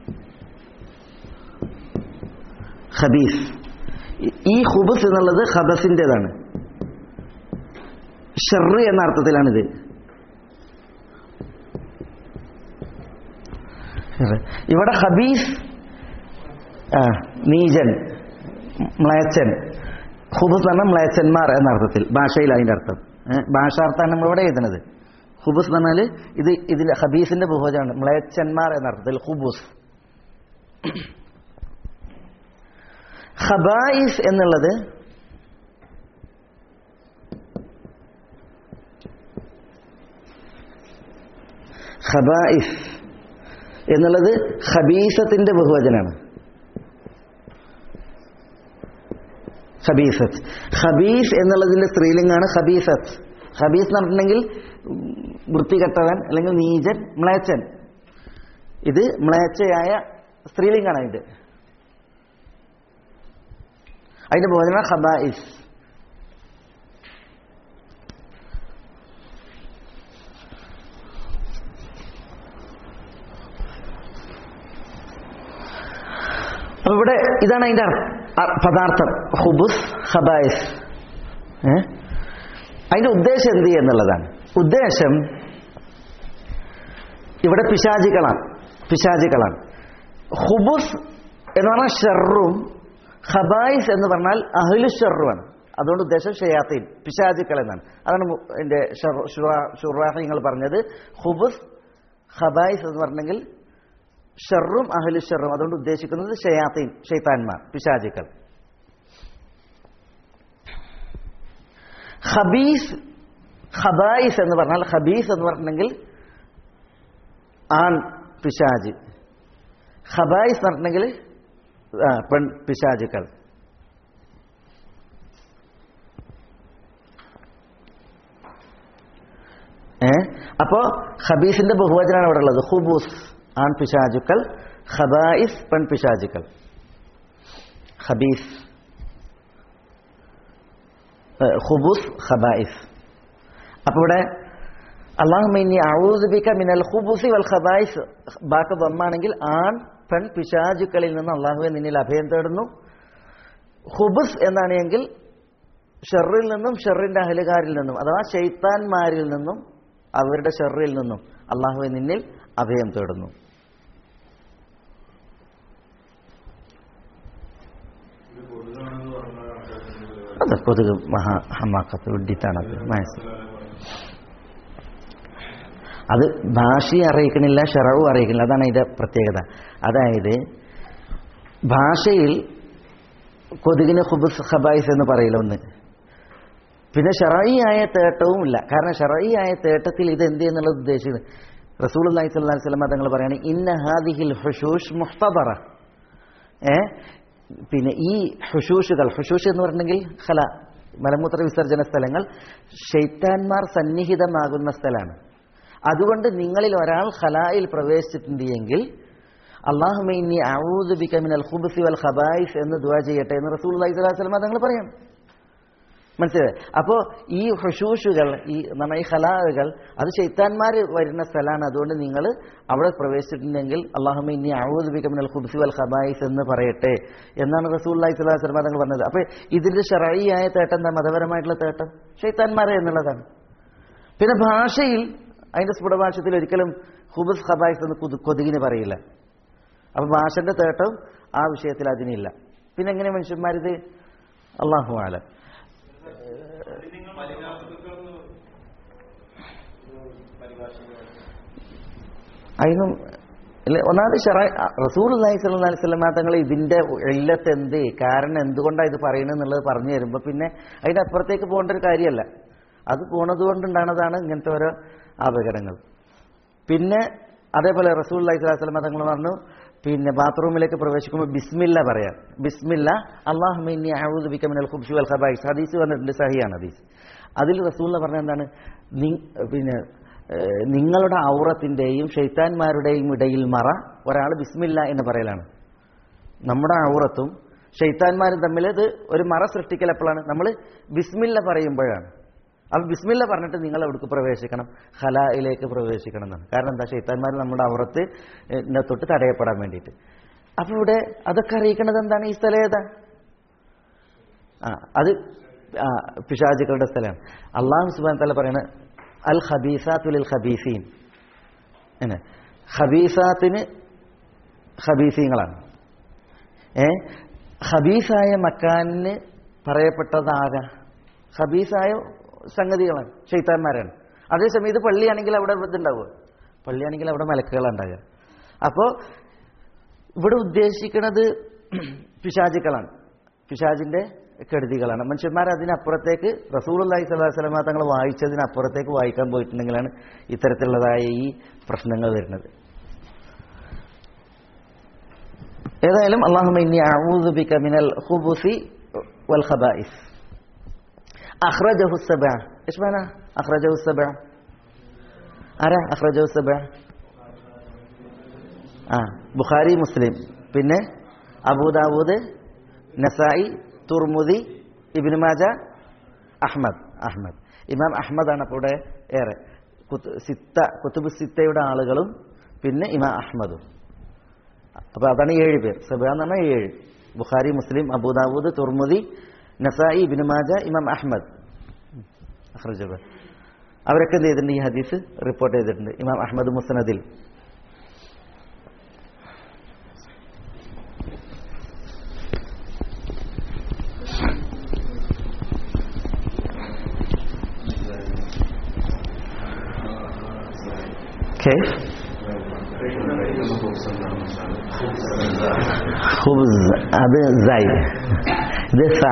ഖബീസ് ഈ- ഈ ഹുബുസ് എന്നുള്ളത് ഖബസിൻ്റെതാണ് ഷെറ് എന്ന അർത്ഥത്തിലാണിത് ഇവിടെ ഹബീസ് ആ നീചൻ മ്ലേച്ഛൻ ഹുബുസ് എന്ന് പറഞ്ഞാൽ മ്ലേച്ഛന്മാർ എന്ന അർത്ഥത്തിൽ ഭാഷയിൽ അതിൻ്റെ അർത്ഥം ഏ, ഭാഷാർത്ഥാണ് നമ്മളിവിടെ എഴുതുന്നത് ഹുബുസ് എന്ന് പറഞ്ഞാൽ ഇത് ഇതിന്റെ ഹബീസിന്റെ ബഹുവചനമാണ് മ്ലേച്ഛന്മാർ എന്ന അർത്ഥത്തിൽ ഹുബുസ് ഖബായിസ് എന്നുള്ളത് ഖബായിസ് എന്നുള്ളത് ഖബീസത്തിന്റെ ബഹുവചനാണ് ഖബീസത്ത് ഖബീസ് എന്നുള്ളതിന്റെ സ്ത്രീലിംഗാണ് ഖബീസത്ത് ഖബീസ് എന്ന് പറഞ്ഞിട്ടുണ്ടെങ്കിൽ ഉം, വൃത്തികെട്ടവൻ അല്ലെങ്കിൽ നീചൻ മ്ലേച്ഛൻ ഇത് മ്ലേച്ഛയായ സ്ത്രീലിംഗാണ് അതിന്റെ അതിന്റെ ബഹുവചന ഖബായിസ് അപ്പൊ ഇവിടെ ഇതാണ് അതിന്റെ അർ- അർ- പദാർത്ഥം ഹുബുസ് ഹബായിസ് ഏ? അതിന്റെ ഉദ്ദേശം എന്ത് എന്നുള്ളതാണ് ഉദ്ദേശം ഇവിടെ പിശാചികളാണ് പിശാചികളാണ് ഹുബുസ് എന്ന് പറഞ്ഞാൽ ഷെറും ഖബായിസ് എന്ന് പറഞ്ഞാൽ അഹ്ലു ഷെറുമാണ് അതുകൊണ്ട് ഉദ്ദേശം ഷയാത്തീൻ പിശാചുക്കൾ എന്നാണ് അതാണ് മു- എൻ്റെ ഷുറാഹിങ്ങൾ പറഞ്ഞത് ഹുബുസ് ഖബായിസ് എന്ന് പറഞ്ഞെങ്കിൽ ഷെറും അഹ്ലു ഷെറും അതുകൊണ്ട് ഉദ്ദേശിക്കുന്നത് ഷയാത്തീൻ ഷെയ്ത്താൻമാർ പിശാചുക്കൾ ഖബീസ് ഖബായിസ് എന്ന് പറഞ്ഞാൽ ഖബീസ് എന്ന് പറഞ്ഞിട്ടുണ്ടെങ്കിൽ ആൺ പിശാജ് ഖബായിസ് എന്ന് പറഞ്ഞിട്ടുണ്ടെങ്കിൽ ആ, പെൺ പിശാചുക്കൾ ഏ അപ്പോ ഖബീസിന്റെ ബഹുവചനാണ് ഇവിടെ ഉള്ളത് ഹുബൂസ് ആൺ പിശാചുക്കൾ ഖബായിസ് പെൺ പിശാചുക്കൾ ഖബീസ് ഏ, ഹുബൂസ് ഖബായിസ് അപ്പൊ ഇവിടെ അള്ളാഹുമിനി ഔദുബിക്ക മിനൽ ഹുബുസി വൽ ഖബായിസ് ബാക്ക് ദമ്മാണെങ്കിൽ ആൺ പെൺ പിശാചുക്കളിൽ നിന്ന് അള്ളാഹുവെ നിന്നിൽ അഭയം തേടുന്നു ഹുബുസ് എന്നാണ് എങ്കിൽ ഷെറിൽ നിന്നും ഷെറിന്റെ അഹലുകാരിൽ നിന്നും അഥവാ ഷെയ്ത്താൻമാരിൽ നിന്നും അവരുടെ ഷെറിൽ നിന്നും അള്ളാഹുവെ നിന്നിൽ അഭയം തേടുന്നു അത് കൊതുക് മഹാ ഹമാക്കത്ത് വിഡിത്താണത് മനസ്സിൽ അത് ഭാഷയെ അറിയിക്കണില്ല ഷെറവും അറിയിക്കണില്ല അതാണ് അതിന്റെ പ്രത്യേകത അതായത് ഭാഷയിൽ കൊതുകിന് ഹുബുസ് ഖബായിസ് എന്ന് പറയില്ല ഒന്ന് പിന്നെ ഷെറയിയായ തേട്ടവും ഇല്ല കാരണം ഷെറയിയായ തേട്ടത്തിൽ ഇത് എന്ത് എന്നുള്ളത് ഉദ്ദേശിക്കുന്നത് റസൂൽ അള്ളഹി സ്വല്ലി വസ്ലം തങ്ങൾ പറയാണ് ഇന്ന ഹാദിഹിൽ ഹുഷൂഷ് മുഹ്തബറ ഏ പിന്നെ ഈ ഹുഷൂഷുകൾ ഹുഷൂഷ് എന്ന് പറഞ്ഞെങ്കിൽ ഹല മലമൂത്ര വിസർജന സ്ഥലങ്ങൾ ഷെയ്ത്താൻമാർ സന്നിഹിതമാകുന്ന സ്ഥലമാണ് അതുകൊണ്ട് നിങ്ങളിൽ ഒരാൾ ഖലായിൽ പ്രവേശിച്ചിട്ടുണ്ട് എങ്കിൽ അള്ളാഹുമൈനി ഔദുബിക മിനൽ ഖുബ്സി വൽ ഖബായിസ് എന്ന് ദുആ ചെയ്യട്ടെ എന്ന് റസൂൽ അലൈഹി സ്വലാത്തു വസ്ലം തങ്ങൾ പറയും മനസ്സിലായി അപ്പോൾ ഈ ഹുഷൂഷുകൾ ഈ നമ്മുടെ ഈ ഖലാഹുകൾ അത് ശൈത്താന്മാർ വരുന്ന സ്ഥലമാണ് അതുകൊണ്ട് നിങ്ങൾ അവിടെ പ്രവേശിച്ചിട്ടുണ്ടെങ്കിൽ അള്ളാഹുമ ഇനി ഔദുബിക മിനൽ ഖുബ്സി വൽ ഖബായിസ് എന്ന് പറയട്ടെ എന്നാണ് റസൂൽ അലൈഹി സ്വലാത്തു വസ്ലം തങ്ങൾ പറഞ്ഞത് അപ്പോൾ ഇതിന്റെ ഷറയിയായ തേട്ടം എന്താ മതപരമായിട്ടുള്ള തേട്ടം ശൈത്താന്മാരെ എന്നുള്ളതാണ് പിന്നെ ഭാഷയിൽ അതിന്റെ സ്ഫുടഭാഷത്തിൽ ഒരിക്കലും ഹുബുസ് ഖബായിസ് എന്ന് കൊതു- കൊതുകിന് പറയില്ല അപ്പൊ ഭാഷന്റെ തേട്ടം ആ വിഷയത്തിൽ അതിനില്ല പിന്നെ എങ്ങനെ മനുഷ്യന്മാരിത് അള്ളാഹു ആല അതിനും ഇല്ല, ഒന്നാമത് ഷറ റസൂൽ അലൈഹി സ്വല്ലല്ലാഹി അലൈഹി വസല്ലമ തങ്ങൾ ഇതിന്റെ ഇല്ലത്ത് എന്ത് കാരണം എന്തുകൊണ്ടാണ് ഇത് പറയുന്നത് എന്നുള്ളത് പറഞ്ഞു തരുമ്പോൾ പിന്നെ അതിന്റെ അപ്പുറത്തേക്ക് പോകേണ്ട ഒരു കാര്യമല്ല അത് പോണത് കൊണ്ടുണ്ടാണതാണ് ഇങ്ങനത്തെ ഓരോ അപകടങ്ങൾ പിന്നെ അതേപോലെ റസൂൽ അലൈഹി സ്വലാഹി വസല്ലമ തങ്ങൾ പറഞ്ഞു പിന്നെ ബാത്റൂമിലേക്ക് പ്രവേശിക്കുമ്പോൾ ബിസ്മില്ല പറയാം ബിസ്മില്ല അള്ളാഹു മിന്നി അഊദു ബിക മിനൽ ഖുബ്സി വൽ ഖബായിസ് ഹദീസ് വന്നിട്ടുണ്ട് സഹിയാണ് ഹദീസ് അതിൽ റസൂൽ പറഞ്ഞ എന്താണ് നി- പിന്നെ ഏഹ്, നിങ്ങളുടെ ഔറത്തിന്റെയും ഷെയ്ത്താൻമാരുടെയും ഇടയിൽ മറ ഒരാൾ ബിസ്മില്ല എന്ന് പറയലാണ് നമ്മുടെ ഔറത്തും ഷെയ്ത്താന്മാരും തമ്മിൽ ഇത് ഒരു മറ സൃഷ്ടിക്കൽ എപ്പോഴാണ് നമ്മൾ ബിസ്മില്ല പറയുമ്പോഴാണ് അപ്പം ബിസ്മില്ല പറഞ്ഞിട്ട് നിങ്ങൾ എവിടേക്ക് പ്രവേശിക്കണം ഹലായിലേക്ക് പ്രവേശിക്കണം എന്നാണ് കാരണം എന്താ ഷെയ്ത്താന്മാർ നമ്മുടെ അവറത്ത് എന്നെ തൊട്ട് തടയപ്പെടാൻ വേണ്ടിയിട്ട് അപ്പോൾ ഇവിടെ അതൊക്കെ അറിയിക്കുന്നത് എന്താണ് ഈ സ്ഥലം ഏതാ ആ അത് ആ, പിശാചുക്കളുടെ സ്ഥലമാണ് അള്ളാഹു സുബാൻ തല പറയണ അൽ ഖബീസാത്തുലിൽ ഖബീസീൻ എന്നെ ഖബീസാത്തിന് ഖബീസീങ്ങളാണ് ഏ ഖബീസായ മക്കാനിന് പറയപ്പെട്ടതാകാം ഖബീസായ സംഗതികളാണ് ഷെയ്ത്താന്മാരാണ് അതേസമയം ഇത് പള്ളിയാണെങ്കിൽ അവിടെ ഇതുണ്ടാവുക പള്ളിയാണെങ്കിൽ അവിടെ മലക്കുകളുണ്ടാകുക അപ്പോൾ ഇവിടെ ഉദ്ദേശിക്കുന്നത് പിശാചുക്കളാണ് പിശാചിന്റെ കെടുതികളാണ് മനുഷ്യന്മാർ അതിനപ്പുറത്തേക്ക് റസൂലി സ്വലാസ്ലമ തങ്ങൾ വായിച്ചതിനപ്പുറത്തേക്ക് വായിക്കാൻ പോയിട്ടുണ്ടെങ്കിലാണ് ഇത്തരത്തിലുള്ളതായ ഈ പ്രശ്നങ്ങൾ വരുന്നത് ഏതായാലും അള്ളാഹുമ ബിക മിനൽ ഖുബുസി വൽ ഖബായിസ് അഖ്റജഹു സബ ഇഷ്മാന അഖ്റജഹു സബ ആരാ അഖ്റജഹു സബ ആ ബുഖാരി മുസ്ലിം പിന്നെ Abu Dawood Nasai Tirmidhi Ibn Majah Ahmad Ahmad ഇമാം അഹ്മദാണ് അപ്പോൾ ഇവിടെ ഏറെ കുത്ത് സിത്ത കുത്തുബ് സിത്തയുടെ ആളുകളും പിന്നെ ഇമാം അഹ്മദും അപ്പൊ അതാണ് ഏഴ് പേർ സബ എന്ന് പറഞ്ഞാൽ ഏഴ് ബുഖാരി മുസ്ലിം അബൂദാവൂദ് തുർമുദി നസായി ഇബിന് മാജ ഇമാം അഹ്മദ് അഖ്റജഹു. അവരൊക്കെ എന്ത് ചെയ്തിട്ടുണ്ട് ഈ ഹദീസ് റിപ്പോർട്ട് ചെയ്തിട്ടുണ്ട് ഇമാം അഹ്മദ് മുസ്നദിൽ كيف؟ خبز അത് സൈ ഇത് സ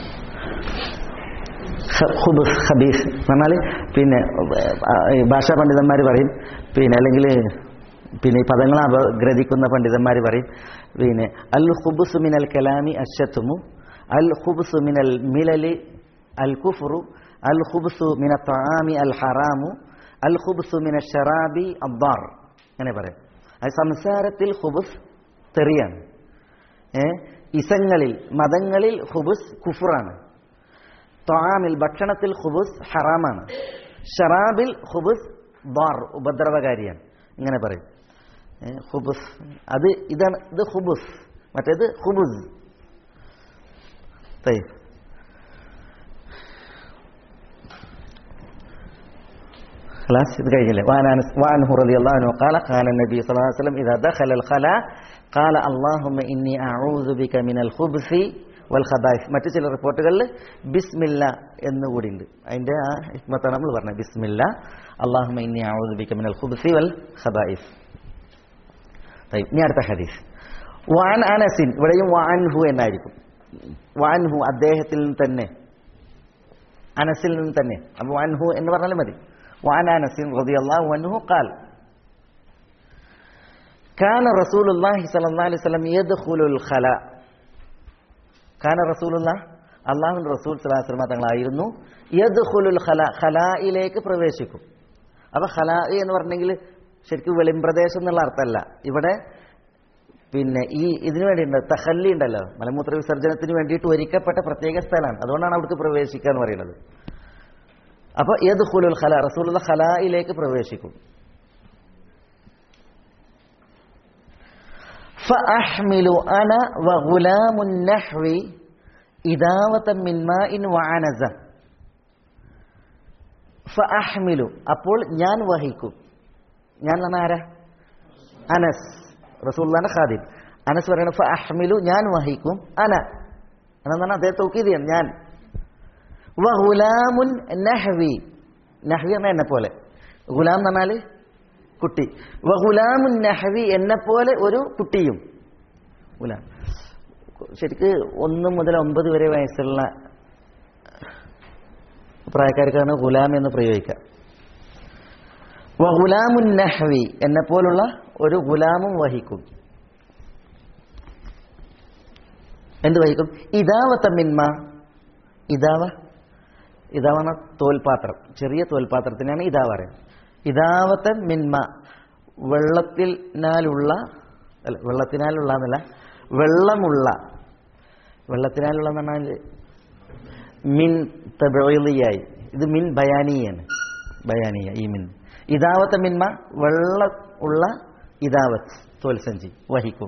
ഖ- ഖുബ്സ് ഖബീസ് പറഞ്ഞാൽ പിന്നെ ആ, ഈ ഭാഷാ പണ്ഡിതന്മാർ പറയും പിന്നെ അല്ലെങ്കിൽ പിന്നെ ഈ പദങ്ങൾ അപഗ്രഥിക്കുന്ന പണ്ഡിതന്മാർ പറയും പിന്നെ അൽ ഖുബ്സ് മിനൽ കലാമി അശത്തുമു അൽ ഖുബ്സ് മിനൽ മിലലി അൽ കുഫ്റു അൽ ഖുബ്സു മിന ത്വാമി അൽ ഹറാമു അൽ ഖുബ്സു മിന ഷറാബി അബ്ബാർ അങ്ങനെ പറയാം അത് സംസാരത്തിൽ ഖുബ്സ് തെറിയാണ് ഏ ഇസങ്ങളിൽ മതങ്ങളിൽ ഖുബുസ് കുഫറാണ് ത്വാമിൽ ഭക്ഷണത്തിൽ ഖുബുസ് ഹറാമാണ് ഷറാബിൽ ഖുബുസ് ബാർ ഉപദ്രവകാരിയാണ് ഇങ്ങനെ പറയും ഏ, ഖുബുസ് അത് ഇതാണ് ഇത് ഖുബുസ് മറ്റേത് ഖുബുസ് طيب خلاص ഇത് കഴിഞ്ഞില്ലേ وعن أنس- وعنه رضي الله عنه قال قال النبي صلى الله عليه وسلم إذا دخل الخلاء قال اللهم إني أعوذ بك من الخبث والخبائث മറ്റു ചില റിപ്പോർട്ടുകളിൽ ബിസ്മില്ല എന്നുകൂടി ഉണ്ട് അതിന്റെ ആ ഹിക്മത്താണ് നമ്മൾ പറഞ്ഞത് ബിസ്മില്ല അള്ളാഹുമ ഇന്നി അഊദു ബിക മിനൽ ഖുബ്സി വൽ ഖബായിസ് طيب ഇനി അടുത്ത ഹദീസ് വാൻ അനസിൻ ഇവിടെയും വാൻഹു എന്നായിരിക്കും വാൻഹു അദ്ദേഹത്തിൽ നിന്ന് തന്നെ അനസിൽ നിന്ന് തന്നെ അപ്പോൾ വാൻഹു എന്ന് പറഞ്ഞാലും മതി വാൻ അനസിൻ റളിയല്ലാഹു അൻഹു ഖാൽ كان رسول الله صلى الله عليه وسلم يدخل الخلاء كان رسول الله അള്ളാഹുവിൻ്റെ റസൂൽ സലാഹുസ്ലമ തങ്ങളായിരുന്നു യദ്ഖുലുൽ ഖല ഖലായിലേക്ക് പ്രവേശിക്കും അപ്പൊ ഖലാ എന്ന് പറഞ്ഞെങ്കിൽ ശരിക്കും വെളിമ്പ്രദേശം എന്നുള്ള അർത്ഥമല്ല ഇവിടെ പിന്നെ ഈ ഇതിനു വേണ്ടി ഉണ്ട് തഹല്ലി ഉണ്ടല്ലോ മലമൂത്ര വിസർജനത്തിന് വേണ്ടിയിട്ട് ഒരുക്കപ്പെട്ട പ്രത്യേക സ്ഥലമാണ് അതുകൊണ്ടാണ് അവിടേക്ക് പ്രവേശിക്കുക എന്ന് പറയുന്നത് അപ്പൊ ഏത് ഹുലുൽ ഖല റസൂലുള്ള ഖലായിലേക്ക് പ്രവേശിക്കും فأحمل أنا وغلام النحو إداوة من ماء وعنزة فأحمل അപ്പോൾ ഞാൻ വഹിക്കും ഞാൻ എന്ന് പറഞ്ഞാൽ ആരാ അനസ് റസൂള്ളാന്റെ ഖാദിം അനസ് പറയണ ഫഅഹ്മിലു ഞാൻ വഹിക്കും അന എന്ന് പറഞ്ഞാൽ അദ്ദേഹം തൗക്കീദിയാണ് ഞാൻ വഹുലാമുൻ നഹ്വി നഹ്വി എന്നാൽ എന്നെ പോലെ ഗുലാം എന്ന് പറഞ്ഞാൽ കുട്ടി വഹുലാമുൻ നഹ്വി എന്നെ പോലെ ഒരു കുട്ടിയും ഗുലാം ശരിക്ക് ഒന്ന് മുതൽ ഒമ്പത് വരെ വയസ്സുള്ള പ്രായക്കാർക്കാണ് ഗുലാം എന്ന് പ്രയോഗിക്കുക വഹുലാമുൻ നഹ്വി എന്നെ പോലുള്ള ഒരു ഗുലാമും വഹിക്കും എന്ത് വഹിക്കും ഇതാവത്ത മിന്മ ഇതാവ ഇതാവ എന്ന തോൽപാത്രം ചെറിയ തോൽപാത്രത്തിനാണ് ഇതാ പറയുന്നത് ഇതാവത്ത മിന്മ വെള്ളത്തിനാലുള്ള അല്ല വെള്ളത്തിനാലുള്ള എന്നല്ല വെള്ളമുള്ള വെള്ളത്തിനാലുള്ളതെന്ന് പറഞ്ഞാൽ മിൻ തബിയായി ഇത് മിൻ ബയാനിയാണ് ബയാനിയ ഈ മിൻ ഇതാവത്തെ മിന്മ വെള്ള ഉള്ള ഇതാവത്ത് തോൽസഞ്ചി വഹിക്കും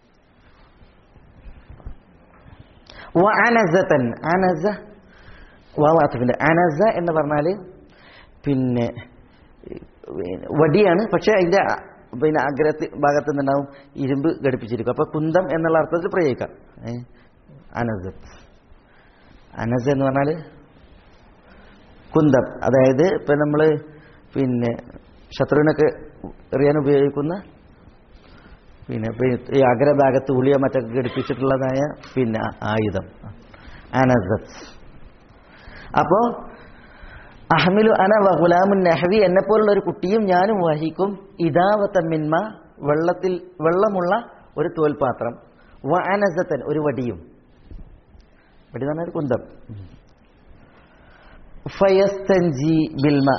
വ അനസത്തൻ അനസ വാവാത്തഫിന്റെ അനസ എന്ന് പറഞ്ഞാൽ പിന്നെ വടിയാണ് പക്ഷെ അതിന്റെ പിന്നെ അഗ്രത്ത് ഭാഗത്ത് നിന്നുണ്ടാവും ഇരുമ്പ് ഘടിപ്പിച്ചിരിക്കും അപ്പൊ കുന്തം എന്നുള്ള അർത്ഥത്തിൽ പ്രയോഗിക്കാം ഏ? അനസ് അനസ് എന്ന് പറഞ്ഞാൽ കുന്തം അതായത് ഇപ്പൊ നമ്മള് പിന്നെ ശത്രുവിനൊക്കെ എറിയാൻ ഉപയോഗിക്കുന്ന പിന്നെ ഇപ്പൊ ഈ അഗ്രഭാഗത്ത് ഉളിയോ മറ്റൊക്കെ ഘടിപ്പിച്ചിട്ടുള്ളതായ പിന്നെ ആയുധം അനസത്ത് അപ്പോ അഹ്മിലു അന വഹുലാമുൻ നഹവി എന്നെ പോലുള്ള ഒരു കുട്ടിയും ഞാനും വഹിക്കും ഇതാവത്ത മിന്മ വെള്ളത്തിൽ വെള്ളമുള്ള ഒരു തോൽപാത്രം വ അനസത്തൻ ഒരു വടിയും വടി എന്ന് പറഞ്ഞാൽ ഒരു കുന്തം ഫയസ്തൻജി ബിൽമ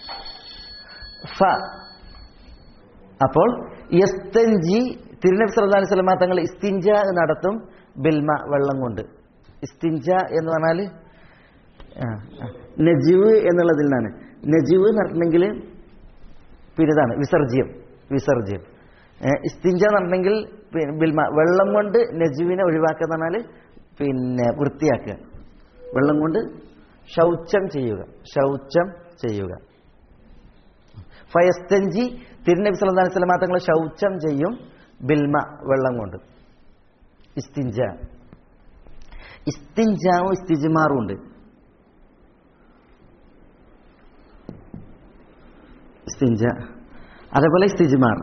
ഫ അപ്പോൾ യസ്തൻജി തിരുനബി സല്ലല്ലാഹു അലൈഹി വസല്ലമ തങ്ങൾ ഇസ്തിൻജ നടത്തും ബിൽമ വെള്ളം കൊണ്ട് ഇസ്തിൻജ എന്ന് പറഞ്ഞാൽ നജീവ് എന്നുള്ളതിൽ നിന്നാണ് നജീവ് എന്ന് പറഞ്ഞിട്ടുണ്ടെങ്കിൽ പിന്നെ ഇതാണ് വിസർജ്യം വിസർജ്യം ഏഹ് ഇസ്തിഞ്ച എന്ന് പറഞ്ഞിട്ടുണ്ടെങ്കിൽ പിന്നെ ബിൽമ വെള്ളം കൊണ്ട് നജീവിനെ ഒഴിവാക്കുക എന്ന് പറഞ്ഞാൽ പിന്നെ വൃത്തിയാക്കുക വെള്ളം കൊണ്ട് ശൗചം ചെയ്യുക ശൗചം ചെയ്യുക ഫയസ്തഞ്ചി തിരുനബി സല്ലല്ലാഹു അലൈഹി വസല്ലമ തങ്ങൾ ശൗചം ചെയ്യും ബിൽമ വെള്ളം കൊണ്ട് ഇസ്തിഞ്ച ഇസ്തിഞ്ചാവും ഇസ്തിജിമാറും ഉണ്ട് ഇസ്തിഞ്ച അതേപോലെ ഇസ്തിജ്മാർ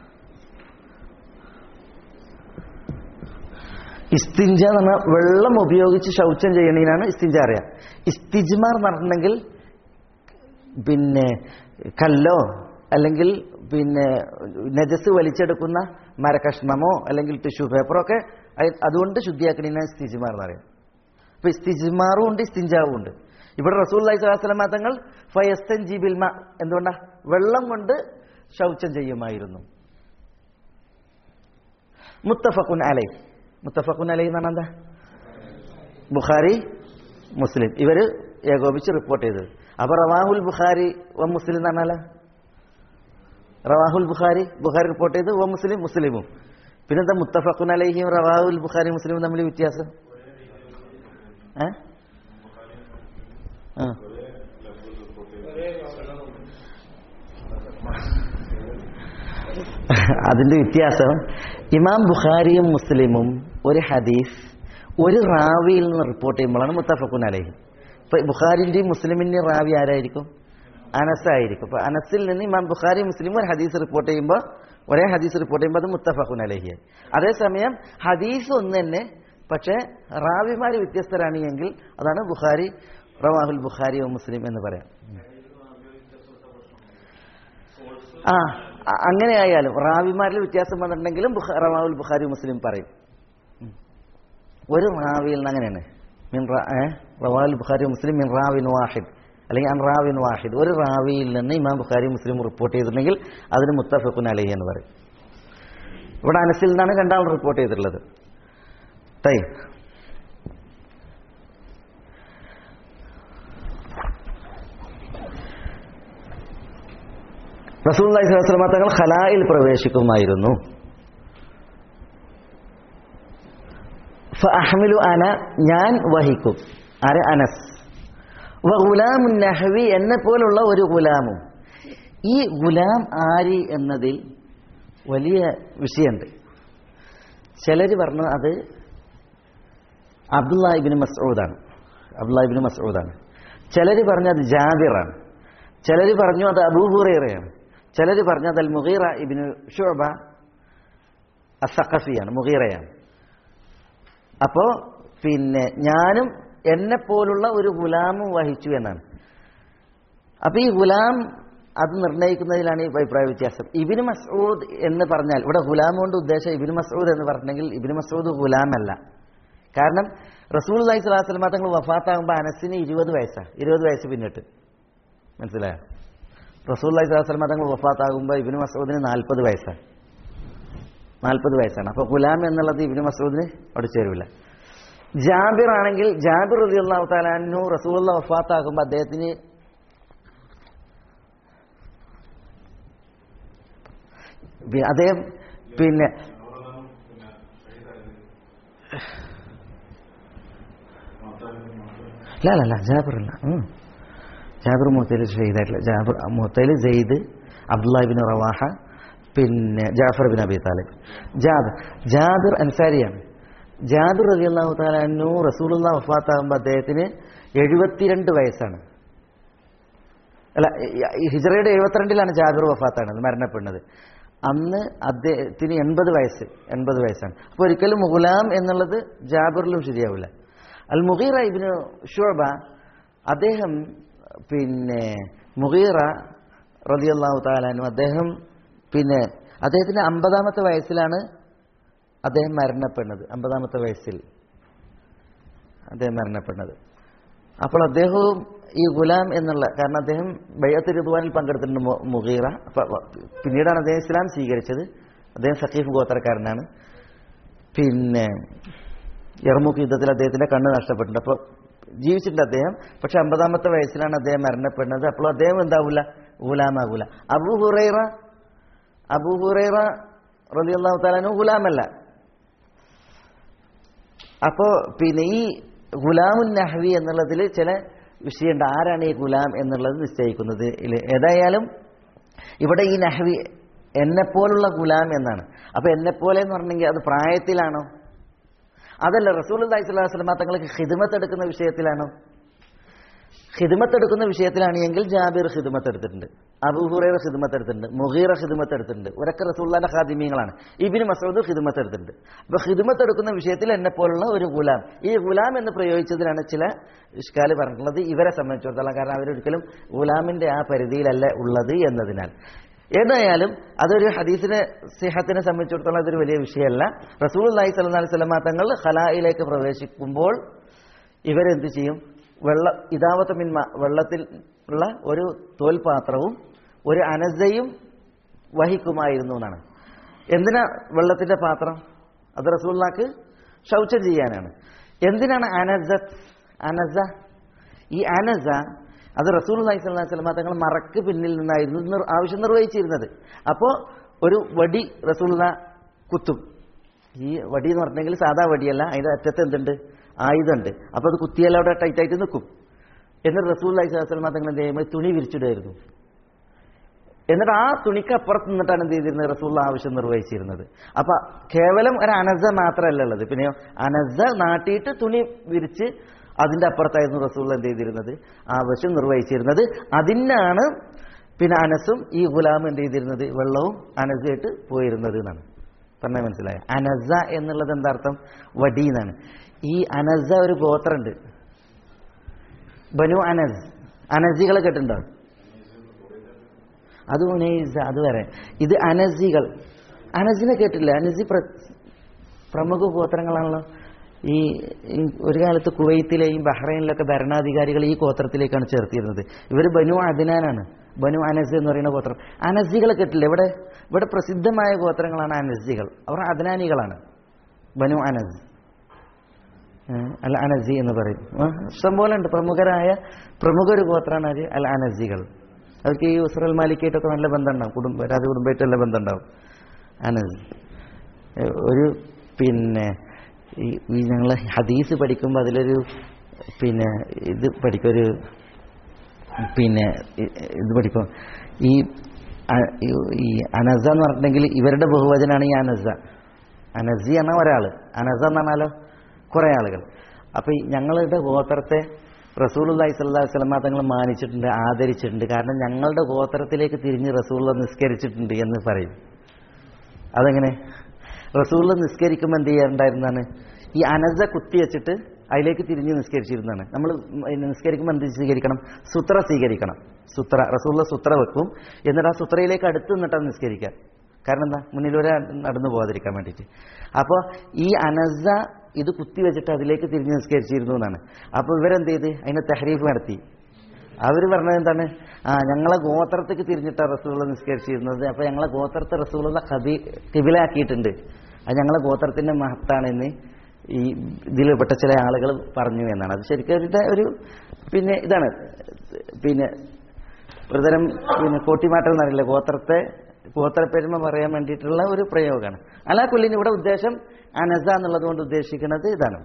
ഇസ്തിഞ്ച എന്ന് പറഞ്ഞാൽ വെള്ളം ഉപയോഗിച്ച് ശൗചം ചെയ്യണതിനാണ് ഇസ്തിഞ്ച അറിയാം ഇസ്തിജ്മാർ എന്ന് പറഞ്ഞിട്ടുണ്ടെങ്കിൽ പിന്നെ കല്ലോ അല്ലെങ്കിൽ പിന്നെ നജസ് വലിച്ചെടുക്കുന്ന മരകഷ്ണമോ അല്ലെങ്കിൽ ടിഷ്യൂ പേപ്പറോ ഒക്കെ അയ- അതുകൊണ്ട് ശുദ്ധിയാക്കണതിനാണ് ഇസ്തിജ്മാർ എന്ന് പറയാം അപ്പൊ ഇസ്തിജ്മാറും ഉണ്ട് ഇസ്തിഞ്ചാവും ഉണ്ട് ഇവിടെ റസൂൽ സ്വലാസ്ലമ തങ്ങൾ ഫയസ്തൻ ജി ബിൽമ എന്തുകൊണ്ടാ വെള്ളം കൊണ്ട് ശൗചം ചെയ്യുമായിരുന്നു മുത്തഫഖുൻ അലൈ മുത്തഫഖുൻ അലൈ എന്ന് പറഞ്ഞാൽ എന്താ ബുഖാരി മുസ്ലിം ഇവര് ഏകോപിച്ച് റിപ്പോർട്ട് ചെയ്തത് അപ്പൊ റവാഹുൽ ബുഖാരി വ മുസ്ലിം എന്ന് പറഞ്ഞാൽ റവാഹുൽ ബുഖാരി ബുഖാരി റിപ്പോർട്ട് ചെയ്ത് വ മുസ്ലിം മുസ്ലിമും പിന്നെന്താ മുത്തഫഖുൻ അലൈഹിയും റവാഹുൽ ബുഖാരി മുസ്ലിമും തമ്മിൽ വ്യത്യാസം ഏ ആ അതിന്റെ വ്യത്യാസം ഇമാം ബുഖാരിയും മുസ്ലിമും ഒരു ഹദീസ് ഒരു റാവിയിൽ നിന്ന് റിപ്പോർട്ട് ചെയ്യുമ്പോഴാണ് മുത്തഫക്കുൻ അലഹി ഇപ്പൊ ബുഖാരിന്റെയും മുസ്ലിമിന്റെയും റാവി ആരായിരിക്കും അനസ് ആയിരിക്കും അപ്പൊ അനസിൽ നിന്ന് ഇമാം ബുഖാരി മുസ്ലിമും ഒരു ഹദീസ് റിപ്പോർട്ട് ചെയ്യുമ്പോൾ ഒരേ ഹദീസ് റിപ്പോർട്ട് ചെയ്യുമ്പോൾ അത് മുത്തഫക്കുൻ അലഹിയായി അതേസമയം ഹദീസ് ഒന്ന് തന്നെ പക്ഷേ റാവിമാർ വ്യത്യസ്തരാണ് എങ്കിൽ അതാണ് ബുഖാരി റവാഹുൽ ബുഖാരി ഓ മുസ്ലിം എന്ന് പറയാം ആ അ- അങ്ങനെ ആയാലും റാവിമാരിൽ വ്യത്യാസം വന്നിട്ടുണ്ടെങ്കിലും ബുഖ- റവാഹുൽ ബുഖാരി മുസ്ലിം പറയും ഉം. ഒരു റാവിയിൽ നിന്ന് അങ്ങനെയാണ് മിൻ റ- ഏ? റവാഹുൽ ബുഖാരി മുസ്ലിം മിൻ റാവിൻ വാഹിദ് അല്ലെങ്കിൽ അൻ റാവിൻ വാഹിദ് ഒരു റാവിയിൽ നിന്ന് ഇമാം ബുഖാരി മുസ്ലിം റിപ്പോർട്ട് ചെയ്തിട്ടുണ്ടെങ്കിൽ അതിന് മുത്തഫഖുൻ അലഹി എന്ന് പറയും ഇവിടെ അനസിൽ നിന്നാണ് രണ്ടാൾ റിപ്പോർട്ട് ചെയ്തിട്ടുള്ളത് തൈ റസൂൽ സ്വലമ തങ്ങൾ ഖലായിൽ പ്രവേശിക്കുമായിരുന്നു ഫഅഹ്മിലു അന ഞാൻ വഹിക്കും ആരെ അനസ് വ ഗുലാമുൻ നഹവി എന്നെ പോലുള്ള ഒരു ഗുലാമും ഈ ഗുലാം ആരി എന്നതിൽ വലിയ വിഷയമുണ്ട് ചിലർ പറഞ്ഞു അത് അബ്ദുള്ള ഇബിന് മസൂദാണ് അബ്ദുള്ള ഇബിന് മസൂദാണ് ചിലർ പറഞ്ഞു അത് ജാബിറാണ് ചിലർ പറഞ്ഞു അത് അബൂഹുറയാണ് ചിലർ പറഞ്ഞു അത് അൽ മുഗീറ ഇബിന് ഷുബ അസഖഫിയാണ് മുഗീറയാണ് അപ്പോ പിന്നെ ഞാനും എന്നെ പോലുള്ള ഒരു ഗുലാമും വഹിച്ചു എന്നാണ് അപ്പൊ ഈ ഗുലാം അത് നിർണ്ണയിക്കുന്നതിലാണ് ഈ അഭിപ്രായ വ്യത്യാസം ഇബിന് മസൂദ് എന്ന് പറഞ്ഞാൽ ഇവിടെ ഗുലാം കൊണ്ട് ഉദ്ദേശം ഇബിന് മസൂദ് എന്ന് പറഞ്ഞിട്ടുണ്ടെങ്കിൽ ഇബിന് മസൂദ് ഗുലാമല്ല കാരണം റസൂൽ അലൈഹി സ്വലാസ്ലമ തങ്ങൾ വഫാത്താകുമ്പോൾ അനസിന് ഇരുപത് വയസ്സാണ് ഇരുപത് വയസ്സ് പിന്നിട്ട് മനസ്സിലായോ റസൂൽ അലൈഹി സ്വലാസ്ലമ തങ്ങൾ വഫാത്താകുമ്പോൾ ഇബിന് മസൂദിന് നാൽപ്പത് വയസ്സാണ് നാൽപ്പത് വയസ്സാണ് അപ്പോൾ ഗുലാം എന്നുള്ളത് ഇബിന് മസൂദിന് അവിടെ ചേരുവില്ല ജാബിർ ആണെങ്കിൽ ജാബിർ റതി അള്ളാഹു താലാനു റസൂള്ള വഫാത്താകുമ്പോൾ അദ്ദേഹത്തിന് പി- അദ്ദേഹം പിന്നെ അല്ല അല്ല അല്ല ജാബിർ അല്ല ഉം. ജാബിർ മുത്തയിൽ ഷഹീദായിട്ടില്ല ജാബിർ മുത്തയിൽ സെയ്ദ് അബ്ദുല്ലാഹിബിൻ റവാഹ പിന്നെ Jafar bin Abi Talib Jabir Jabir അൻസാരിയാണ് ജാബിർ റതി അള്ളാഹു താലു റസൂലുള്ള വഫാത്താകുമ്പോൾ അദ്ദേഹത്തിന് എഴുപത്തിരണ്ട് വയസ്സാണ് അല്ല ഈ ഹിജറയുടെ എഴുപത്തിരണ്ടിലാണ് ജാബിർ വഫാത്താണത് മരണപ്പെടുന്നത് അന്ന് അദ്ദേഹത്തിന് എൺപത് വയസ്സ് എൺപത് വയസ്സാണ് അപ്പോൾ ഒരിക്കലും ഗുലാം എന്നുള്ളത് ജാബിറിലും ശരിയാവില്ല അൽ മുഗീറ ഇബിന് ഷുബ അദ്ദേഹം പിന്നെ മുഗീറ റളിയല്ലാഹു താലാനു അദ്ദേഹം പിന്നെ അദ്ദേഹത്തിന് അമ്പതാമത്തെ വയസ്സിലാണ് അദ്ദേഹം മരണപ്പെടുന്നത് അമ്പതാമത്തെ വയസ്സിൽ അദ്ദേഹം മരണപ്പെടുന്നത് അപ്പോൾ അദ്ദേഹവും ഈ ഗുലാം എന്നുള്ള കാരണം അദ്ദേഹം ബയ്യത്ത് ഋതുവാനിൽ പങ്കെടുത്തിട്ടുണ്ട് മു- മുഗീറ അപ്പൊ- അപ്പൊ പിന്നീടാണ് അദ്ദേഹം ഇസ്ലാം സ്വീകരിച്ചത് അദ്ദേഹം സഖീഫ് ഗോത്രക്കാരനാണ് പിന്നെ യർമുഖ് യുദ്ധത്തിൽ അദ്ദേഹത്തിന്റെ കണ്ണ് നഷ്ടപ്പെട്ടിട്ടുണ്ട് അപ്പോൾ ജീവിച്ചിട്ടുണ്ട് അദ്ദേഹം പക്ഷെ അമ്പതാമത്തെ വയസ്സിലാണ് അദ്ദേഹം മരണപ്പെടുന്നത് അപ്പോൾ അദ്ദേഹം എന്താവൂല ഗുലാമാകൂല അബു ഹുറൈറ അബു ഹുറൈറ റളിയല്ലാഹു താലാനു ഗുലാമല്ല അപ്പോ പിന്നെ ഈ ഗുലാമുൻ നഹ്വി എന്നുള്ളതിൽ ചില വിഷയമുണ്ട് ആരാണ് ഈ ഗുലാം എന്നുള്ളത് നിശ്ചയിക്കുന്നത് ഇതില് ഏതായാലും ഇവിടെ ഈ നഹ്വി എന്നെപ്പോലുള്ള ഗുലാം എന്നാണ് അപ്പൊ എന്നെപ്പോലെ എന്ന് പറഞ്ഞെങ്കിൽ അത് പ്രായത്തിലാണോ അതല്ല റസൂൽ അള്ളഹി സ്വലാഹു വസ്ലമ തങ്ങൾക്ക് ഹിദ്മത്ത് എടുക്കുന്ന വിഷയത്തിലാണോ ഹിദ്മത്ത് എടുക്കുന്ന വിഷയത്തിലാണ് എങ്കിൽ ജാബിർ ഹിദ്മത്ത് എടുത്തിട്ടുണ്ട് അബൂഹുറൈറ ഹിദ്മത്ത് എടുത്തിട്ടുണ്ട് മുഹീറ ഹിദ്മത്ത് എടുത്തിട്ടുണ്ട് ഇവരൊക്കെ റസൂല്ലാന്റെ ഖാദിമീങ്ങളാണ് ഇബിന് മസൂദ് ഹിദ്മത്ത് എടുത്തിട്ടുണ്ട് അപ്പൊ ഹിദ്മത്ത് എടുക്കുന്ന വിഷയത്തിൽ എന്നെ പോലുള്ള ഒരു ഗുലാം ഈ ഗുലാം എന്ന് പ്രയോഗിച്ചതിനാണ് ചില ഇഷ്കാല് പറഞ്ഞിട്ടുള്ളത് ഇവരെ സംബന്ധിച്ചിടത്തോളം കാരണം അവരൊരിക്കലും ഗുലാമിന്റെ ആ പരിധിയിലല്ല ഉള്ളത് എന്നതിനാൽ ഏതായാലും അതൊരു ഹദീസിനെ സിഹത്തിനെ സംബന്ധിച്ചിടത്തോളം അതൊരു വലിയ വിഷയമല്ല റസൂൽ അള്ളഹി സ്വലാ സ്വലമ തങ്ങൾ ഖലായിലേക്ക് പ്രവേശിക്കുമ്പോൾ ഇവരെന്ത് ചെയ്യും വെള്ള ഇതാവത്ത മിന്മ വെള്ളത്തിൽ ഉള്ള ഒരു തോൽപാത്രവും ഒരു അനസയും വഹിക്കുമായിരുന്നു എന്നാണ് എന്തിനാ വെള്ളത്തിന്റെ പാത്രം അത് റസൂള്ളാക്ക് ശൗചം ചെയ്യാനാണ് എന്തിനാണ് അനസത്ത് അനസ ഈ അനസ അത് റസൂൽ അലൈഹി സ്വലാഹു വസ്ലമ തങ്ങൾ മറക്ക് പിന്നിൽ നിന്നായിരുന്നു നിർ- ആവശ്യം നിർവഹിച്ചിരുന്നത് അപ്പോൾ ഒരു വടി റസൂള്ള കുത്തും ഈ വടി എന്ന് പറഞ്ഞെങ്കിൽ സാധാ വടിയല്ല അതിന്റെ അറ്റത്ത് എന്തുണ്ട് ആയുധമുണ്ട് അപ്പോൾ അത് കുത്തിയാൽ അവിടെ ടൈറ്റായിട്ട് നിൽക്കും എന്നിട്ട് റസൂൽ അലൈഹി സ്വലാസ്ലമ തങ്ങൾ എന്ത് ചെയ്യുമ്പോൾ തുണി വിരിച്ചിടുമായിരുന്നു എന്നിട്ട് ആ തുണിക്ക് അപ്പുറത്ത് നിന്നിട്ടാണ് എന്ത് ചെയ്തിരുന്നത് റസൂള്ള ആവശ്യം നിർവഹിച്ചിരുന്നത് അപ്പൊ കേവലം ഒരു അനസ മാത്രമല്ല ഉള്ളത് പിന്നെയോ അനസ നാട്ടിയിട്ട് തുണി വിരിച്ച് അതിന്റെ അപ്പുറത്തായിരുന്നു റസൂള്ള എന്ത് ചെയ്തിരുന്നത് ആവശ്യം നിർവഹിച്ചിരുന്നത് അതിനാണ് പിന്നെ അനസും ഈ ഗുലാം എന്ത് ചെയ്തിരുന്നത് വെള്ളവും അനസയായിട്ട് പോയിരുന്നത് എന്നാണ് പറഞ്ഞാൽ മനസ്സിലായ അനസ എന്നുള്ളത് എന്താ അർത്ഥം വടി എന്നാണ് ഈ അനസ ഒരു ഗോത്രമുണ്ട് ബനു അനസ് അനസികളെ കേട്ടിട്ടുണ്ടോ അത് ഉനൈസ അത് വരെ ഇത് അനസികൾ അനസിനെ കേട്ടില്ല അനസി പ്ര- പ്രമുഖ ഗോത്രങ്ങളാണല്ലോ ഈ ഈ ഒരു കാലത്ത് കുവൈത്തിലെയും ബഹ്റൈനിലൊക്കെ ഭരണാധികാരികൾ ഈ ഗോത്രത്തിലേക്കാണ് ചേർത്തിരുന്നത് ഇവർ ബനു അദ്നാനാണ് ബനു അനസ് എന്ന് പറയുന്ന ഗോത്രം അനസികളെ കേട്ടില്ല ഇവിടെ ഇവിടെ പ്രസിദ്ധമായ ഗോത്രങ്ങളാണ് അനസികൾ അവർ അദ്നാനികളാണ് ബനു അനസ് ഏഹ് അൽ അനസി എന്ന് പറയും ആ, ഇഷ്ടംപോലെ ഉണ്ട് പ്രമുഖരായ പ്രമുഖ ഒരു ഗോത്രമാണ് അത് അൽ അനസികൾ അവർക്ക് ഈ ഉസ്രൽ മാലിക്കായിട്ടൊക്കെ നല്ല ബന്ധം ഉണ്ടാവും കുടുംബ രാജകുടുംബമായിട്ട് നല്ല ബന്ധം ഉണ്ടാവും അനസ് ഏഹ് ഒരു പിന്നെ ഈ ഈ ഞങ്ങൾ ഹദീസ് പഠിക്കുമ്പോൾ അതിലൊരു പിന്നെ ഇത് പഠിക്കും ഒരു പിന്നെ ഇ- ഇത് പഠിക്കും ഈ അ- ഈ- ഈ അനസ എന്ന് പറഞ്ഞിട്ടുണ്ടെങ്കിൽ ഇവരുടെ ബഹുവചനാണ് ഈ അനസ അനസി എന്ന ഒരാൾ അനസ എന്ന് പറഞ്ഞാലോ കുറേ ആളുകൾ അപ്പൊ ഈ ഞങ്ങളുടെ ഗോത്രത്തെ റസൂലുള്ളാഹി സ്വല്ലല്ലാഹു അലൈഹി വസല്ലമ തങ്ങൾ മാനിച്ചിട്ടുണ്ട് ആദരിച്ചിട്ടുണ്ട് കാരണം ഞങ്ങളുടെ ഗോത്രത്തിലേക്ക് തിരിഞ്ഞ് റസൂള്ള നിസ്കരിച്ചിട്ടുണ്ട് എന്ന് പറയും അതെങ്ങനെ റസൂള്ള നിസ്കരിക്കുമ്പോൾ എന്ത് ചെയ്യാറുണ്ടായിരുന്നാണ് ഈ അനസ കുത്തി വെച്ചിട്ട് അതിലേക്ക് തിരിഞ്ഞ് നിസ്കരിച്ചിരുന്നതാണ് നമ്മൾ നിസ്കരിക്കുമ്പോൾ എന്ത് സ്വീകരിക്കണം സുത്ര സ്വീകരിക്കണം സുത്ര റസൂള്ള സുത്ര വെക്കും എന്നിട്ട് ആ സുത്രയിലേക്ക് അടുത്ത് നിന്നിട്ടാണ് നിസ്കരിക്കുക കാരണം എന്താ മുന്നിലൂടെ നടന്നു പോകാതിരിക്കാൻ വേണ്ടിയിട്ട് അപ്പോൾ ഈ അനസ ഇത് കുത്തി വെച്ചിട്ട് അതിലേക്ക് തിരിഞ്ഞ് നിസ്കരിച്ചിരുന്നു എന്നാണ് അപ്പോൾ ഇവരെന്ത് ചെയ്ത് അതിനെ തെഹരീഫ് നടത്തി അവർ പറഞ്ഞത് എന്താണ് ആ ഞങ്ങളെ ഗോത്രത്തേക്ക് തിരിഞ്ഞിട്ടാണ് റസൂള്ള നിസ്കരിച്ചിരുന്നത് അപ്പൊ ഞങ്ങളെ ഗോത്രത്തെ റസൂള്ള കബി കിബിലാക്കിയിട്ടുണ്ട് അത് ഞങ്ങളെ ഗോത്രത്തിന്റെ മഹത്താണ് എന്ന് ഈ ഇതിൽപ്പെട്ട ചില ആളുകൾ പറഞ്ഞു എന്നാണ് അത് ശരിക്കും അവരുടെ ഒരു പിന്നെ ഇതാണ് പിന്നെ ഒരുതരം പിന്നെ കോട്ടിമാറ്റം എന്നറിയില്ല ഗോത്രത്തെ ഗോത്രപ്പെരുമ പറയാൻ വേണ്ടിയിട്ടുള്ള ഒരു പ്രയോഗമാണ് അലാ കൊല്ലിന് ഇവിടെ ഉദ്ദേശം അനസ എന്നുള്ളത് കൊണ്ട് ഉദ്ദേശിക്കുന്നത് ഇതാണ്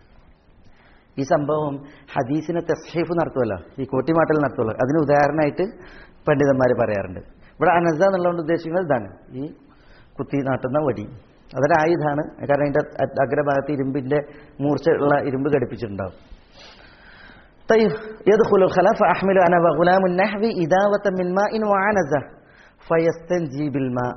ഈ സംഭവം ഹദീസിനെ തസ്ഹീഫ് നടത്തുമല്ലോ ഈ കോട്ടിമാട്ടൽ നടത്തുമല്ലോ അതിന് ഉദാഹരണമായിട്ട് പണ്ഡിതന്മാർ പറയാറുണ്ട് ഇവിടെ അനസ എന്നുള്ളതുകൊണ്ട് ഉദ്ദേശിക്കുന്നത് ഇതാണ് ഈ കുത്തി നാട്ടുന്ന വടി അതൊരു ആയുധമാണ് കാരണം അതിന്റെ അ- അഗ്രഭാഗത്ത് ഇരുമ്പിന്റെ മൂർച്ച ഉള്ള ഇരുമ്പ് ഘടിപ്പിച്ചിട്ടുണ്ടാവും طيب يدخل الخلاء فأحمل أنا وغلام النحو إداوة من ماء وعنزة فيستنجي بالماء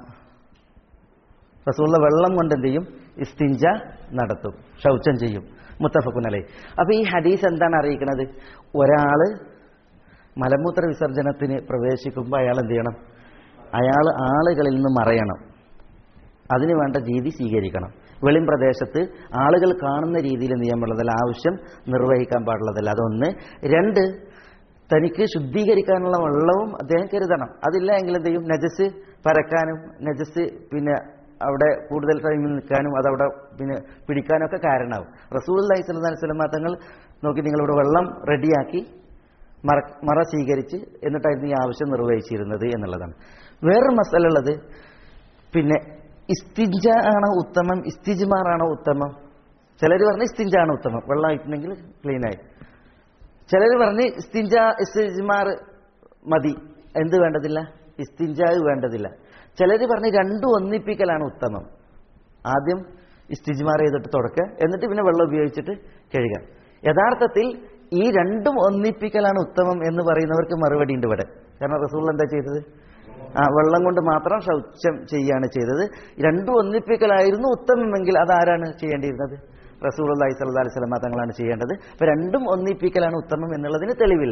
റസൂള്ള വെള്ളം കൊണ്ട് എന്ത് ചെയ്യും ഇസ്തിഞ്ച നടത്തും ശൗചം ചെയ്യും മുത്തഫക്കുനലേ അപ്പൊ ഈ ഹദീസ് എന്താണ് അറിയിക്കുന്നത് ഒരാള് മലമൂത്ര വിസർജനത്തിന് പ്രവേശിക്കുമ്പോൾ അയാൾ എന്ത് ചെയ്യണം അയാൾ ആളുകളിൽ നിന്ന് മറയണം അതിന് വേണ്ട രീതി സ്വീകരിക്കണം വെളിം പ്രദേശത്ത് ആളുകൾ കാണുന്ന രീതിയിൽ നിയമമുള്ളതല്ല ആവശ്യം നിർവഹിക്കാൻ പാടുള്ളതല്ല അതൊന്ന് രണ്ട് തനിക്ക് ശുദ്ധീകരിക്കാനുള്ള വെള്ളവും അദ്ദേഹം കരുതണം അതില്ല എങ്കിൽ എന്ത് ചെയ്യും നജസ് പരക്കാനും നജസ് പിന്നെ അവിടെ കൂടുതൽ ടൈമിൽ നിൽക്കാനും അതവിടെ പിന്നെ പിടിക്കാനൊക്കെ കാരണമാവും റസൂൽ അലൈഹി സ്വലം സ്വലമ തങ്ങൾ നോക്കി നിങ്ങളിവിടെ വെള്ളം റെഡിയാക്കി മറ മറ സ്വീകരിച്ച് എന്നിട്ടായിരുന്നു ഈ ആവശ്യം നിർവഹിച്ചിരുന്നത് എന്നുള്ളതാണ് വേറൊരു മസല ഉള്ളത് പിന്നെ ഇസ്തിഞ്ച ആണോ ഉത്തമം ഇസ്തിജ്മാറാണോ ഉത്തമം ചിലർ പറഞ്ഞ് ഇസ്തിഞ്ച ആണ് ഉത്തമം വെള്ളം ആയിട്ടുണ്ടെങ്കിൽ ക്ലീനായി ചിലർ പറഞ്ഞ് ഇസ്തിഞ്ച ഇസ്തിജ്മാർ മതി എന്ത് വേണ്ടതില്ല ഇസ്തിഞ്ചാവ് വേണ്ടതില്ല ചിലർ പറഞ്ഞ് രണ്ടും ഒന്നിപ്പിക്കലാണ് ഉത്തമം ആദ്യം ഇസ്തിജ്മാർ ചെയ്തിട്ട് തുടക്കുക എന്നിട്ട് പിന്നെ വെള്ളം ഉപയോഗിച്ചിട്ട് കഴുകാം യഥാർത്ഥത്തിൽ ഈ രണ്ടും ഒന്നിപ്പിക്കലാണ് ഉത്തമം എന്ന് പറയുന്നവർക്ക് മറുപടി ഉണ്ട് ഇവിടെ കാരണം റസൂൾ എന്താ ചെയ്തത് ആ വെള്ളം കൊണ്ട് മാത്രം ശൗചം ചെയ്യാണ് ചെയ്തത് രണ്ടും ഒന്നിപ്പിക്കലായിരുന്നു ഉത്തമമെങ്കിൽ അതാരാണ് ചെയ്യേണ്ടിയിരുന്നത് റസൂൾ അള്ളഹി സ്വല്ലാ അലൈഹി സ്വലമ തങ്ങളാണ് ചെയ്യേണ്ടത് അപ്പൊ രണ്ടും ഒന്നിപ്പിക്കലാണ് ഉത്തമം എന്നുള്ളതിന് തെളിവില്ല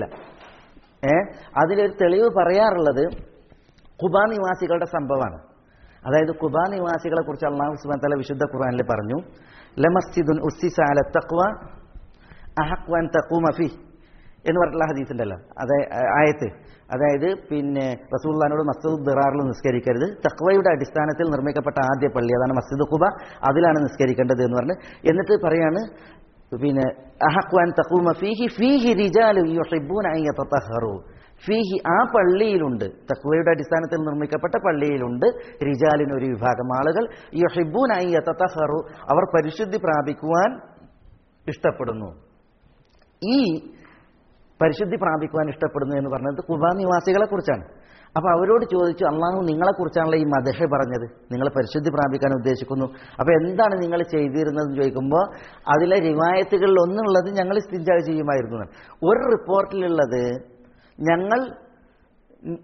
ഏ അതിലൊരു തെളിവ് പറയാറുള്ളത് കുബാ നിവാസികളുടെ സംഭവമാണ് അതായത് കുബാ നിവാസികളെ കുറിച്ച് അള്ളാഹു സുബാൻ തല വിശുദ്ധ ഖുർആനിൽ പറഞ്ഞു ലമസ്ജിദുൻ ഉസ്സിസ അല തഖ്വ അഹഖ്വൻ തഖൂമ ഫി എന്ന് പറഞ്ഞിട്ടുള്ള ഹദീസ് ഉണ്ടല്ലോ അതെ ആയത്ത് അതായത് പിന്നെ റസൂള്ളാനോട് മസ്ജിദ് ദിറാറിൽ നിസ്കരിക്കരുത് തക്വയുടെ അടിസ്ഥാനത്തിൽ നിർമ്മിക്കപ്പെട്ട ആദ്യ പള്ളി അതാണ് മസ്ജിദ് കുബ അതിലാണ് നിസ്കരിക്കേണ്ടത് എന്ന് പറഞ്ഞ് എന്നിട്ട് പറയാണ് പിന്നെ അഹഖ്വാൻ തഖൂമ ഫീഹി ഫീഹി റിജാലു യുഹിബ്ബൂന അൻ യതതഹറു ഫീഹി ആ പള്ളിയിലുണ്ട് തക്വയുടെ അടിസ്ഥാനത്തിൽ നിർമ്മിക്കപ്പെട്ട പള്ളിയിലുണ്ട് റിജാലിന് ഒരു വിഭാഗം ആളുകൾ യുഹിബ്ബൂന അൻ യതതഹറു അവർ പരിശുദ്ധി പ്രാപിക്കുവാൻ ഇഷ്ടപ്പെടുന്നു ഈ പരിശുദ്ധി പ്രാപിക്കുവാൻ ഇഷ്ടപ്പെടുന്നു എന്ന് പറഞ്ഞത് കുബാ നിവാസികളെ കുറിച്ചാണ് അപ്പൊ അവരോട് ചോദിച്ചു അള്ളാഹു നിങ്ങളെ കുറിച്ചാണല്ലോ ഈ മദഹ പറഞ്ഞത് നിങ്ങൾ പരിശുദ്ധി പ്രാപിക്കാൻ ഉദ്ദേശിക്കുന്നു അപ്പൊ എന്താണ് നിങ്ങൾ ചെയ്തിരുന്നതെന്ന് ചോദിക്കുമ്പോൾ അതിലെ റിവായത്തുകളിൽ ഒന്നുള്ളത് ഞങ്ങൾ സ്ഥിഞ്ച ചെയ്യുമായിരുന്നു എന്നാണ്. ഒരു റിപ്പോർട്ടിലുള്ളത് ഞങ്ങൾ ഉം,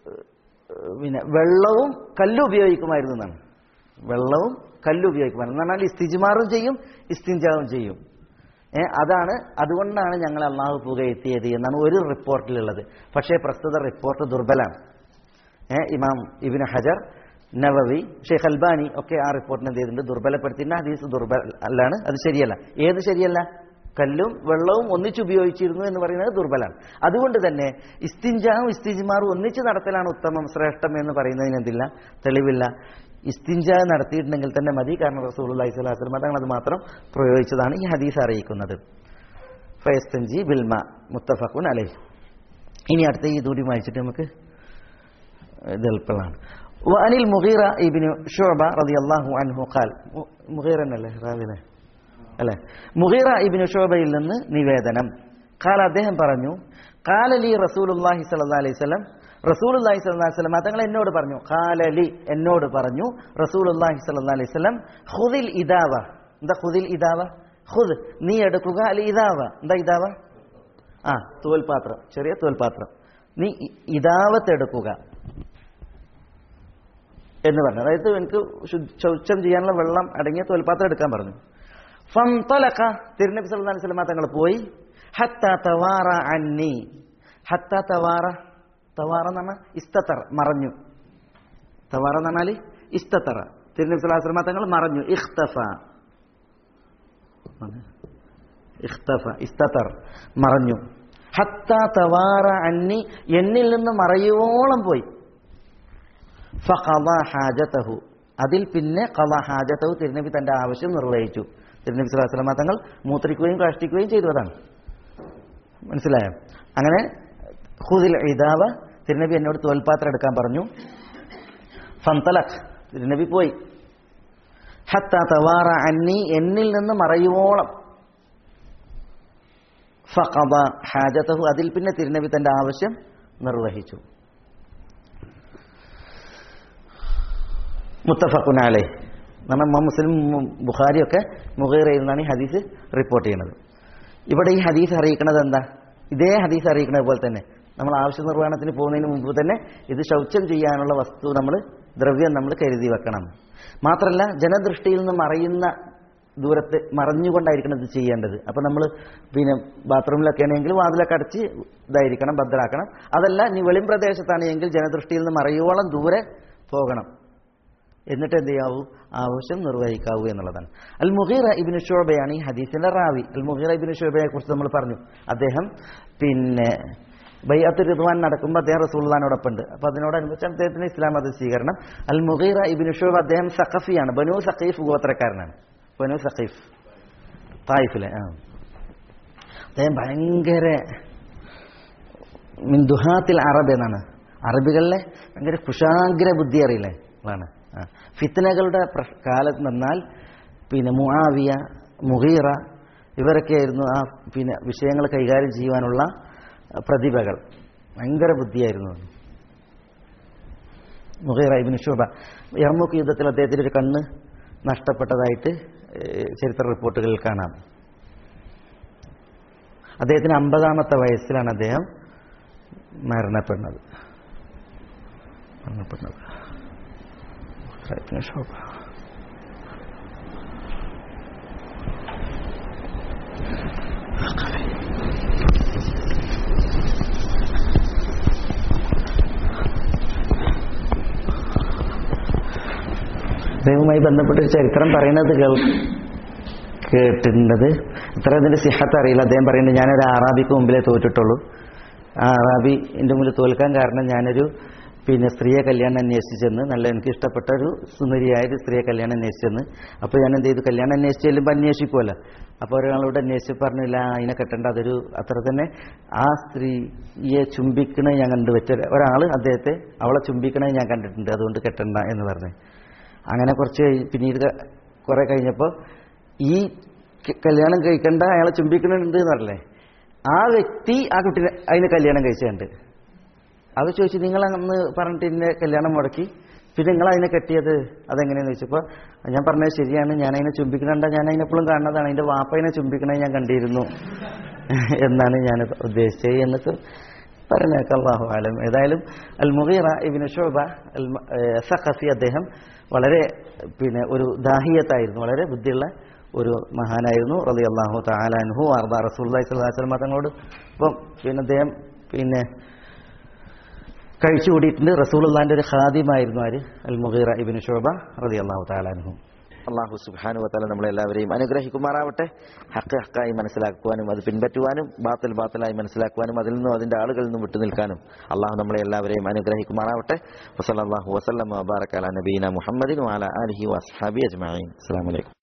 ഏഹ്, പിന്നെ വെള്ളവും കല്ലും ഉപയോഗിക്കുമായിരുന്നു എന്നാണ് വെള്ളവും കല്ലും ഉപയോഗിക്കുമായിരുന്നു എന്ന് പറഞ്ഞാൽ ഇസ്തിജ്മാറും ചെയ്യും ഇസ്തിഞ്ചാവും ചെയ്യും ഏ, അതാണ് അതുകൊണ്ടാണ് ഞങ്ങൾ അള്ളാഹു പുകയെത്തിയത് എന്നാണ് ഒരു റിപ്പോർട്ടിലുള്ളത് പക്ഷേ പ്രസ്തുത റിപ്പോർട്ട് ദുർബലാണ് ഏ, ഇമാം ഇബിന് ഹജർ നവവി ഷെയ്ഖ് അൽബാനി ഒക്കെ ആ റിപ്പോർട്ടിനെ എന്ത് ചെയ്തിട്ടുണ്ട് ദുർബലപ്പെടുത്തിയിട്ട് ഹദീസ് ദുർബല അല്ലാണ് അത് ശരിയല്ല ഏത് ശരിയല്ല കല്ലും വെള്ളവും ഒന്നിച്ച് ഉപയോഗിച്ചിരുന്നു എന്ന് പറയുന്നത് ദുർബലാണ് അതുകൊണ്ട് തന്നെ ഇസ്തിഞ്ചാവും ഇസ്തിജ്മാറും ഒന്നിച്ച് നടത്തലാണ് ഉത്തമം ശ്രേഷ്ഠം എന്ന് പറയുന്നതിന് എന്തില്ല തെളിവില്ല ഇസ്തിഞ്ച നടത്തിയിട്ടുണ്ടെങ്കിൽ തന്നെ മതി കാരണം റസൂൽ അലൈഹി സ്വലാഹു വസ്ലം തങ്ങൾ അത് മാത്രം പ്രയോഗിച്ചതാണ് ഈ ഹദീസ് അറിയിക്കുന്നത് ഫയസ്തഞ്ചി ബിൽമ മുത്തഫഖുൻ അലൈഹി ഇനി അടുത്ത ഈ ദൂരി വായിച്ചിട്ട് നമുക്ക് ഇത് എളുപ്പമാണ് وعن المغيرة ابن شعبة رضي الله عنه قال مغيرة അല്ലേ റാവിനെ അല്ലേ മുഗീറ ഇബിന് ഷോബയിൽ നിന്ന് നിവേദനം കാല അദ്ദേഹം പറഞ്ഞു കാലലി റസൂലുല്ലാഹി സല്ലല്ലാഹു അലൈഹി വസല്ലം റസൂലുല്ലാഹി സല്ലല്ലാഹു അലൈഹി വസല്ലം തങ്ങൾ എന്നോട് പറഞ്ഞു കാലലി എന്നോട് പറഞ്ഞു റസൂലുല്ലാഹി സല്ലല്ലാഹു അലൈഹി വസല്ലം ഖുദിൽ ഇദാവ എന്താ ഖുദിൽ ഇദാവ ഖുദ് നീ എടുക്കുക അൽ ഇദാവ എന്താ ഇദാവ ആ തോൽപാത്രം ചെറിയ തോൽപാത്രം നീ ഇ- ഇദാവത്ത് എടുക്കുക എന്ന് പറഞ്ഞു അതായത് എനിക്ക് ശുദ്ധ- ശൗചം ചെയ്യാനുള്ള വെള്ളം അടങ്ങിയ തോൽപാത്രം എടുക്കാൻ പറഞ്ഞു ഫംതലക തിരുനബി സല്ലല്ലാഹു അലൈഹി വസല്ലം തങ്ങൾ പോയി ഹത്ത തവാറ അന്നി ഹത്ത തവാറ തവാറ എന്ന് പറഞ്ഞാൽ ഇസ്തത്തർ മറഞ്ഞു തവാറ എന്ന് പറഞ്ഞാൽ ഇസ്തത്തറ തിരുനബി സല്ലല്ലാഹു അലൈഹി വസല്ലം തങ്ങൾ മറഞ്ഞു ഇഖ്തഫ ഇഖ്തഫ ഇസ്തത്തർ മറഞ്ഞു ഹത്ത തവാറ അന്നി എന്നിൽ നിന്ന് മറയുവോളം പോയി ഫഖദ ഹാജതഹു അതിൽ പിന്നെ ഖദ ഹാജതഹു തിരുനബി തന്റെ ആവശ്യം നിർവഹിച്ചു തിരുനബി സ്വല്ലല്ലാഹു അലൈഹി വസല്ലം തങ്ങൾ മൂത്രിക്കുകയും കാഷ്ടിക്കുകയും ചെയ്തു അതാണ് മനസ്സിലായോ അങ്ങനെ ഹുദിൽ ഇദാവ തിരുനബി എന്നോട് തോൽപാത്രം എടുക്കാൻ പറഞ്ഞു ഫന്തലഖ് തിരുനബി പോയി ഹത്ത തവാറ അന്നി എന്നിൽ നിന്ന് മറയുവോളം ഫഖദ ഹാജതഹു അതിൽ പിന്നെ തിരുനബി തന്റെ ആവശ്യം നിർവഹിച്ചു മുത്തഫഖുൻ അലൈ നമ്മൾ മുസ്ലിം ബുഖാരിയൊക്കെ മുഖേറയിൽ നിന്നാണ് ഈ ഹദീസ് റിപ്പോർട്ട് ചെയ്യുന്നത് ഇവിടെ ഈ ഹദീസ് അറിയിക്കുന്നത് എന്താ ഇതേ ഹദീസ് അറിയിക്കുന്നത് പോലെ തന്നെ നമ്മൾ ആവശ്യ നിർവഹണത്തിന് പോകുന്നതിന് മുമ്പ് തന്നെ ഇത് ശൗചം ചെയ്യാനുള്ള വസ്തു നമ്മൾ ദ്രവ്യം നമ്മൾ കരുതി വെക്കണം മാത്രമല്ല ജനദൃഷ്ടിയിൽ നിന്ന് മറയുന്ന ദൂരത്ത് മറഞ്ഞുകൊണ്ടായിരിക്കണം ഇത് ചെയ്യേണ്ടത് അപ്പം നമ്മൾ പിന്നെ ബാത്റൂമിലൊക്കെ ആണെങ്കിൽ വാതിലൊക്കെ അടച്ച് ഇതായിരിക്കണം ഭദ്രാക്കണം അതല്ല ഇനി വെളിം പ്രദേശത്താണ് എങ്കിൽ ജനദൃഷ്ടിയിൽ നിന്ന് മറയോളം ദൂരെ പോകണം എന്നിട്ട് എന്ത് ചെയ്യാവൂ ആവശ്യം നിർവഹിക്കാവൂ എന്നുള്ളതാണ് അൽ മുഹീറ ഇബിന് ഷോബയാണ് ഈ ഹദീസിന്റെ റാവി അൽ മുഹീറ ഇബിന് ഷോബയെ കുറിച്ച് നമ്മൾ പറഞ്ഞു അദ്ദേഹം പിന്നെ ബയ്യാത്ത് റിദ്വാൻ നടക്കുമ്പോൾ അദ്ദേഹം റസൂള്ളാനോടൊപ്പം ഉണ്ട് അപ്പൊ അതിനോടനുബന്ധിച്ച് അദ്ദേഹത്തിന് ഇസ്ലാം മത സ്വീകരണം അൽ മുഹീറ ഇബിന് ഷോബ് അദ്ദേഹം സഖഫിയാണ് ബനു സഖീഫ് ഗോത്രക്കാരനാണ് ബനു സഖീഫ് തായിഫിലെ ആ അദ്ദേഹം ഭയങ്കര മിൻ ദുഹാത്തിൽ അറബ് എന്നാണ് അറബികളിലെ ഭയങ്കര കുശാഗ്ര ബുദ്ധി അറിയില്ലേ ആണ് ആ. ഫിത്തനകളുടെ പ്രശ്- കാലത്ത് നിന്നാൽ പിന്നെ മുആവിയ മുഹീറ ഇവരൊക്കെയായിരുന്നു ആ പിന്നെ വിഷയങ്ങൾ കൈകാര്യം ചെയ്യുവാനുള്ള അഹ്, പ്രതിഭകൾ ഭയങ്കര ബുദ്ധിയായിരുന്നു മുഹീറ ഇബിന് ഷുബ യർമുക്ക് യുദ്ധത്തിൽ അദ്ദേഹത്തിന് ഒരു കണ്ണ് നഷ്ടപ്പെട്ടതായിട്ട് ഏഹ്, ചരിത്ര റിപ്പോർട്ടുകളിൽ കാണാം അദ്ദേഹത്തിന് അമ്പതാമത്തെ വയസ്സിലാണ് അദ്ദേഹം മരണപ്പെടുന്നത് മരണപ്പെടുന്നത് ഇബ്നു ശുബ. ദൈവവുമായി ബന്ധപ്പെട്ട ഒരു ചരിത്രം പറയുന്നത് കേൾ കേട്ടിട്ടുള്ളത് ഇത്ര ഇതിന്റെ സിഹത്ത് അറിയില്ല അദ്ദേഹം പറയുന്നത് ഞാനൊരു ആറാബിക്ക് മുമ്പിലേ തോറ്റിട്ടുള്ളൂ ആ അറാബി എൻ്റെ മുമ്പിൽ തോൽക്കാൻ കാരണം ഞാനൊരു പിന്നെ സ്ത്രീയെ കല്യാണം അന്വേഷിച്ചെന്ന് നല്ല എനിക്ക് ഇഷ്ടപ്പെട്ട ഒരു സുന്ദരിയായ ഒരു സ്ത്രീയെ കല്യാണം അന്വേഷിച്ചെന്ന് അപ്പോൾ ഞാൻ എന്ത് ചെയ്തു കല്യാണം അന്വേഷിച്ച് ചെല്ലുമ്പോൾ അന്വേഷിക്കുമല്ലോ അപ്പോൾ ഒരാളോട് അന്വേഷിച്ച് പറഞ്ഞില്ല അതിനെ കെട്ടേണ്ട അതൊരു അത്ര തന്നെ ആ സ്ത്രീയെ ചുംബിക്കണ ഞാൻ കണ്ടു വെച്ച ഒരാൾ അദ്ദേഹത്തെ അവളെ ചുംബിക്കണേ ഞാൻ കണ്ടിട്ടുണ്ട് അതുകൊണ്ട് കെട്ടണ്ട എന്ന് പറഞ്ഞു അങ്ങനെ കുറച്ച് കഴി- പിന്നീട് ക- കുറെ കഴിഞ്ഞപ്പോൾ ഈ ക- കല്യാണം കഴിക്കണ്ട അയാളെ ചുംബിക്കുന്നുണ്ട് എന്ന് പറഞ്ഞല്ലേ ആ വ്യക്തി ആ കുട്ടിനെ അതിന് കല്യാണം കഴിച്ചുണ്ട് അത് ചോദിച്ചു നിങ്ങൾ അന്ന് പറഞ്ഞിട്ട് എന്നെ കല്യാണം മുടക്കി പിന്നെ നിങ്ങൾ അതിനെ കെട്ടിയത് അതെങ്ങനെയാന്ന് ചോദിച്ചപ്പോൾ ഞാൻ പറഞ്ഞത് ശരിയാണ് ഞാൻ അതിനെ ചുംബിക്കണണ്ട ഞാൻ അതിനെപ്പോഴും കാണുന്നതാണ് അതിന്റെ വാപ്പ അതിനെ ചുംബിക്കണേ ഞാൻ കണ്ടിരുന്നു എന്നാണ് ഞാൻ ഉദ്ദേശിച്ചത് എന്നൊക്കെ പറഞ്ഞേക്കാം അള്ളാഹു ആലം ഏതായാലും അൽ മുഗീറ ഇബിന് ഷോബ അൽ മ- ഏഹ് സഖഫി അദ്ദേഹം വളരെ പിന്നെ ഒരു ദാഹിയത്തായിരുന്നു വളരെ ബുദ്ധിയുള്ള ഒരു മഹാനായിരുന്നു റലി അള്ളാഹു താലാൻഹു അർദ റസൂല്ലി സ്വലാസ്ലം തങ്ങളോട് ഇപ്പം പിന്നെ അദ്ദേഹം പിന്നെ കഴിച്ചു കൂടിയിട്ടുണ്ട് റസൂലുള്ളാന്റെ ഒരു ഖാദിമായിരുന്നു ആര് അൽ മുഗീറ ഇബിന് ഷോബ റലി അള്ളാഹു താലാൻഹു അള്ളാഹു സുബാനു വത്താല നമ്മളെല്ലാവരെയും അനുഗ്രഹിക്കുമാറാവട്ടെ ഹക്ക് ഹക്കായി മനസ്സിലാക്കുവാനും അത് പിൻപറ്റുവാനും ബാത്തിൽ ബാത്തിലായി മനസ്സിലാക്കുവാനും അതിൽ നിന്നും അതിന്റെ ആളുകളിൽ നിന്നും വിട്ടു നിൽക്കാനും അള്ളാഹു നമ്മളെ എല്ലാവരെയും അനുഗ്രഹിക്കുമാറാവട്ടെ വസല്ലാഹു വസ്ലം വബാറക്കാല നബീന മുഹമ്മദിൻ വാല അലഹി വസ്ഹാബി അജ്മാൻ അസ്സാം വലൈക്കും